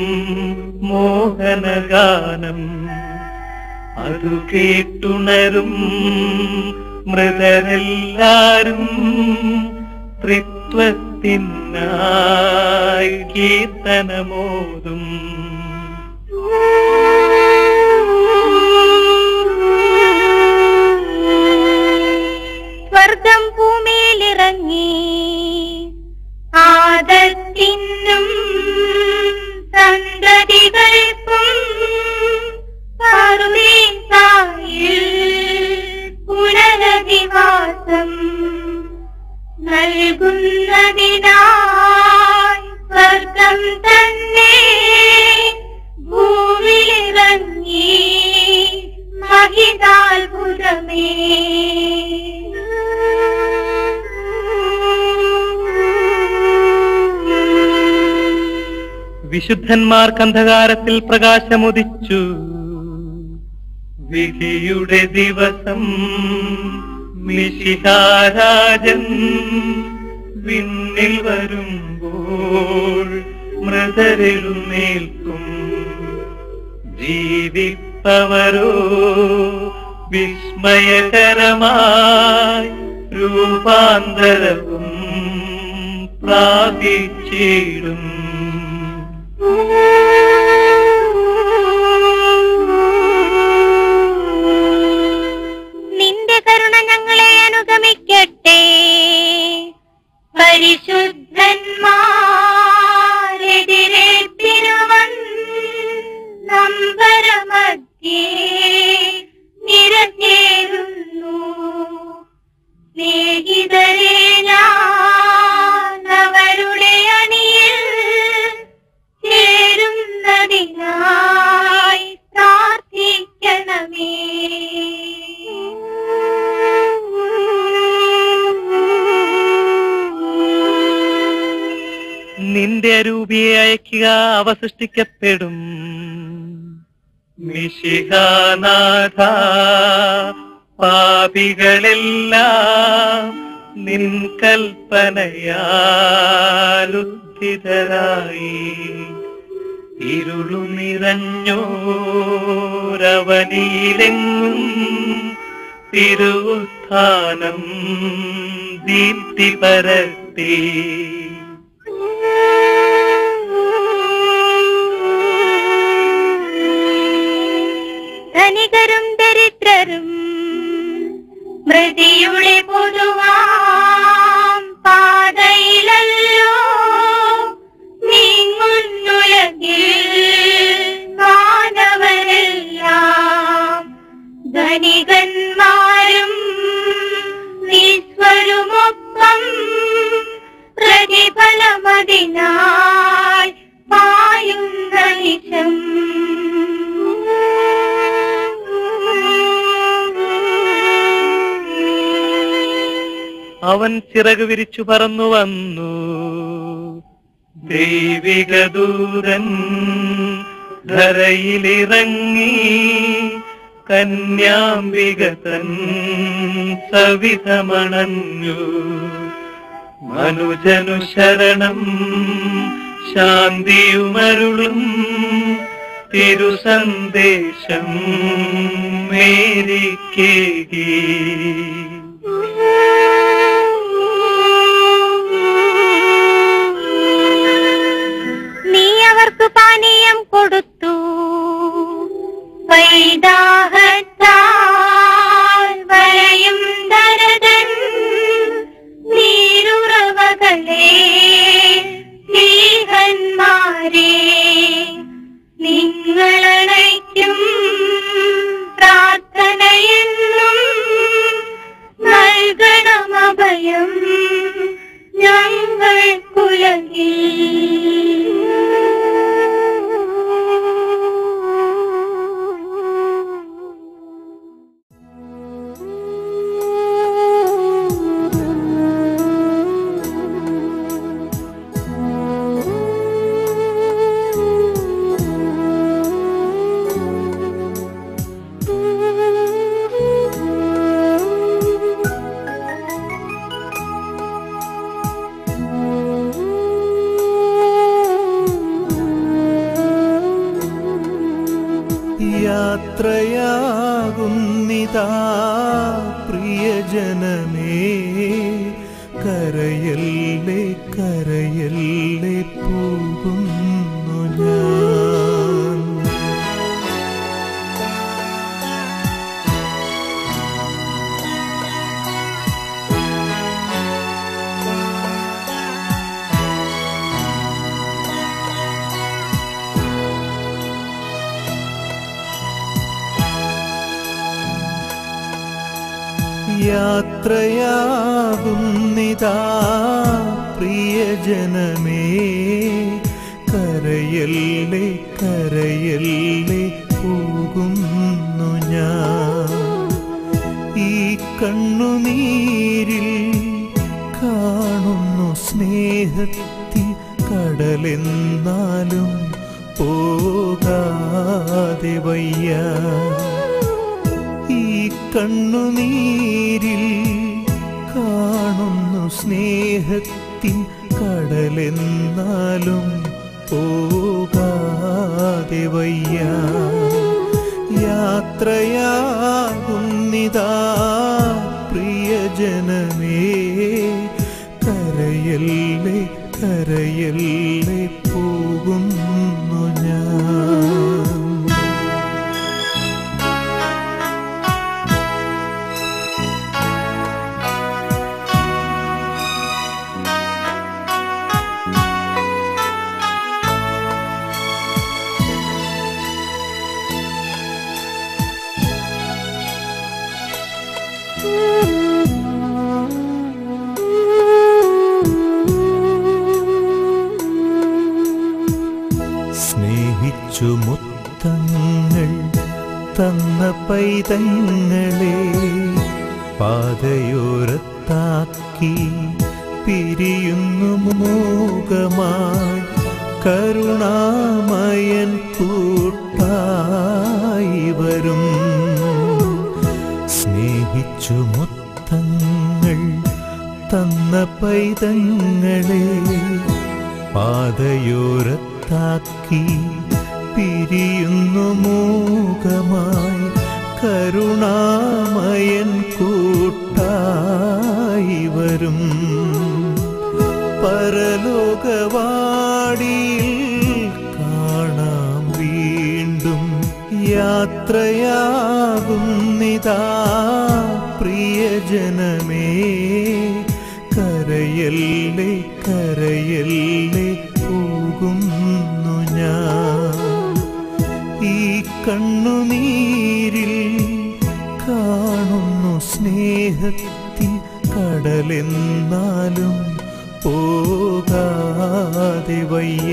മോഹനഗാനം അതു കേട്ടുണരും മൃതരെല്ലാരും ത്രിത്വത്തിനായി കീർത്തനമോതും സ്വർഗം ഭൂമിയിലിറങ്ങി ആദത്തിനും സന്തതികൾക്കും പറുദീസായിൽ പുനരധിവാസം നൽകുന്നതിനായി സ്വർഗം തന്നെ ഭൂമിയിലിറങ്ങി മഹിതാത്ഭുതമേ വിശുദ്ധന്മാർക്ക് അന്ധകാരത്തിൽ പ്രകാശമുദിച്ചു വിധിയുടെ ദിവസം മിശിഹാരാജൻ വിണ്ണിൽ വരുമ്പോൾ മൃതരെഴുന്നേൽക്കും ജീവിപ്പവരോ വിസ്മയകരമായി രൂപാന്തരവും പ്രാപിച്ചിടും നിന്റെ കരുണ ഞങ്ങളെ അനുഗമിക്കട്ടെ പരിശുദ്ധന്മാരെതിരേൽപ്പിനുവൻ നമ്പരമധ്യേ നിരഞ്ഞേറുന്നു സ്നേഹിതരെ ഞാൻ അവരുടെ അണിയിൽ ചേരുന്നതിനായി പ്രാർത്ഥിക്കണമേ നിന്റെ അരൂപിയെ അയക്കുക അവ സൃഷ്ടിക്കപ്പെടും മിശിഹാനാഥ പാപികളെല്ലാം നിൻ കൽപ്പനയാലുദ്ധിതരായി ഇരുളു നിറഞ്ഞോരവനിയിലെങ്ങും തിരുവുത്ഥാനം ദീപ്തി പരത്തി ധനികരും ദരിദ്രരും മൃതിയുടെ പൊതുവാം പാതയിലല്ലോ നീങ്ങുന്നുലകിൽ മാനവരെല്ലാം ധനികന്മാരും നിസ്വരുമൊപ്പം പ്രതിഫലമതിനായി പായുന്ന നിശം അവൻ ചിറക് വിരിച്ചു പറന്നു വന്നു ദൈവിക ദൂതൻ ധരയിലിറങ്ങി കന്യാംബിക തൻ സവിധമണഞ്ഞു മനുജനു ശരണം ശാന്തിയുമരുളും തിരുസന്ദേശം മേരിക്കേകി നീ അവർക്ക് പാനീയം കൊടുത്തു വൈദാഹത്താൽ വരയും ദരതൻ നീരുറവകളെ സ്നേഹന്മാരെ നിങ്ങളണയ്ക്കും പ്രാർത്ഥനയെന്നും നൽകണമഭയം ഞങ്ങൾ യാത്രയാകുന്നിതാ പ്രിയജനമേ കരയല്ലേ കരയല്ലേ പോകുന്നു ഞാൻ യാത്രയാകുന്നിതാ പ്രിയജനമേ കരയല്ലേ കരയല്ലേ പോകുന്നു ഞാൻ ഈ കണ്ണുനീരിൽ കാണുന്നു സ്നേഹത്തിൽ കടലെന്നാലും പോകാതെ വയ്യ ഈ കണ്ണുനീരിൽ കാണുന്നു സ്നേഹത്തിൻ കടലെന്നാലും പോകാതെ വയ്യ യാത്രയാകുന്നിതാ പ്രിയജനമേ കരയല്ലേ കരയല്ലേ പോകുന്നു ഞാൻ സ്നേഹിച്ചു മുത്തങ്ങൾ തന്ന പൈതങ്ങളെ പാതയോരത്താക്കി പിരിയുന്നു മൂകമായി കരുണാമയൻ കൂട്ടായി വരും സ്നേഹിച്ചു മുത്തങ്ങൾ തന്ന പൈതങ്ങളെ പാതയോരത്താക്കി പിരിയുന്നു മൂകമായി കരുണാമയൻ കൂട്ടായി വരും പരലോകവാടിയിൽ കാണാം വീണ്ടും യാത്രയാകുന്നിതാ പ്രിയജനമേ കരയല്ലേ കരയല്ലേ പോകുന്നു ഞാൻ ഈ കണ്ണുനീരിൽ കാണുന്നു സ്നേഹത്തിൻ കടലെന്നാലും പോകാതെ വയ്യ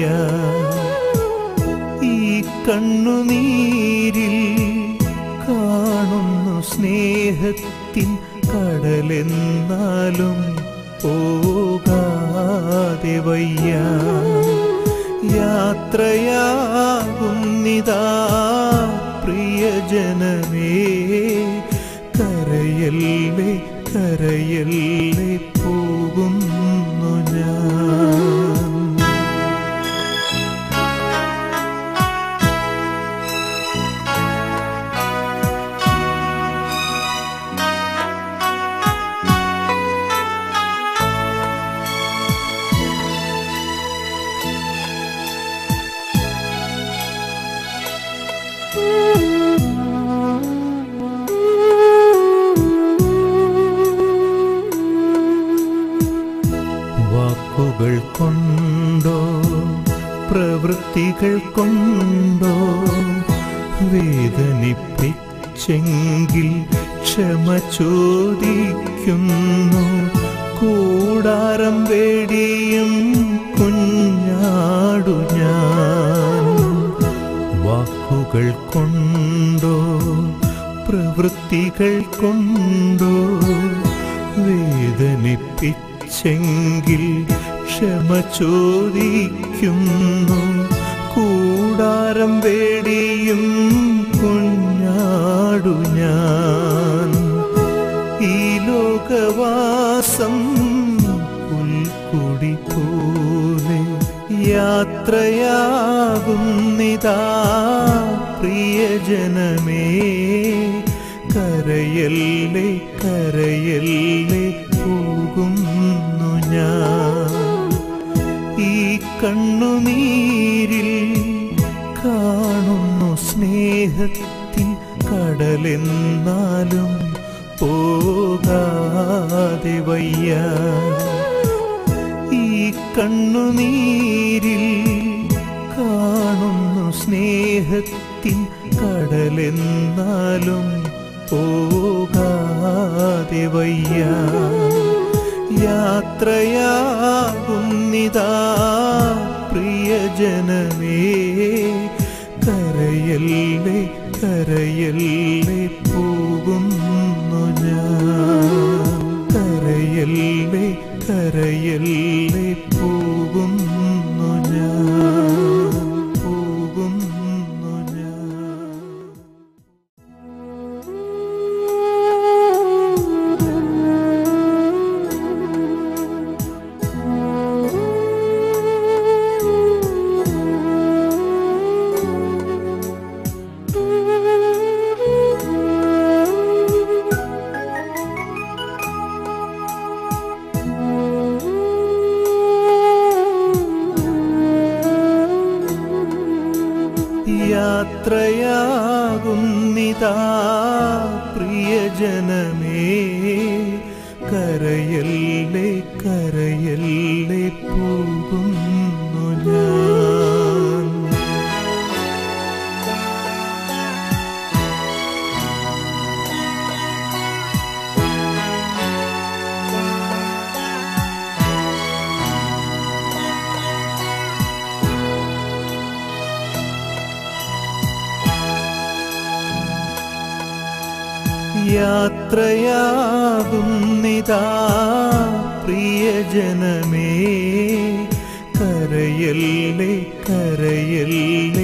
ഈ കണ്ണുനീരിൽ കാണുന്നു സ്നേഹത്തിൻ കടലെന്നാലും പോകാതെ വയ്യ യാത്രയാകുന്നിതാ പ്രിയ പ്രിയജനമേ കരയല്ലേ കരയല്ലേ പോകുന്നു ഞാൻ വാക്കുകൾ കൊണ്ടോ പ്രവൃത്തികൾ കൊണ്ടോ വേദനിപ്പിച്ചെങ്കിൽ ക്ഷമ ചോദിക്കുന്നു കൂടാരം വേടിയും കുഞ്ഞാടു ഞാൻ വാക്കുകൾ കൊണ്ടോ പ്രവൃത്തികൾ കൊണ്ടോ വേദനിപ്പിച്ചെങ്കിൽ ക്ഷമ ചോദിക്കുന്നു കൂടാരം വേടിയും കുഞ്ഞാടു ഞാൻ ഈ ലോകവാസം പുൽക്കുടി പോലെ യാത്രയാകുന്നിതാ പ്രിയജനമേ കരയല്ലേ കരയല്ലേ പോകുന്നു ഞാൻ ഈ കണ്ണുനീരിൽ കാണുന്നു സ്നേഹത്തിൻ കടലെന്നാലും പോകാതെ വയ്യ ഈ കണ്ണുനീരിൽ കാണുന്നു സ്നേഹത്തിൻ കടലെന്നാലും പോകാതെ വയ്യ യാത്രയാകുന്നിതാ പ്രിയജനമേ കരയല്ലേ കരയല്ലേ പോകുന്നു ഞാൻ കരയല്ലേ കരയല്ലേ പോകുന്നു ഞാൻ പോകുന്നു ഞാൻ യാത്രയാകുന്നിതാ പ്രിയജനമേ കരയല്ലേ കരയല്ലേ പോകുന്നു ഞാൻ യാത്രയാകുന്നിതാ പ്രിയജനമേ കരയല്ലേ കരയല്ലേ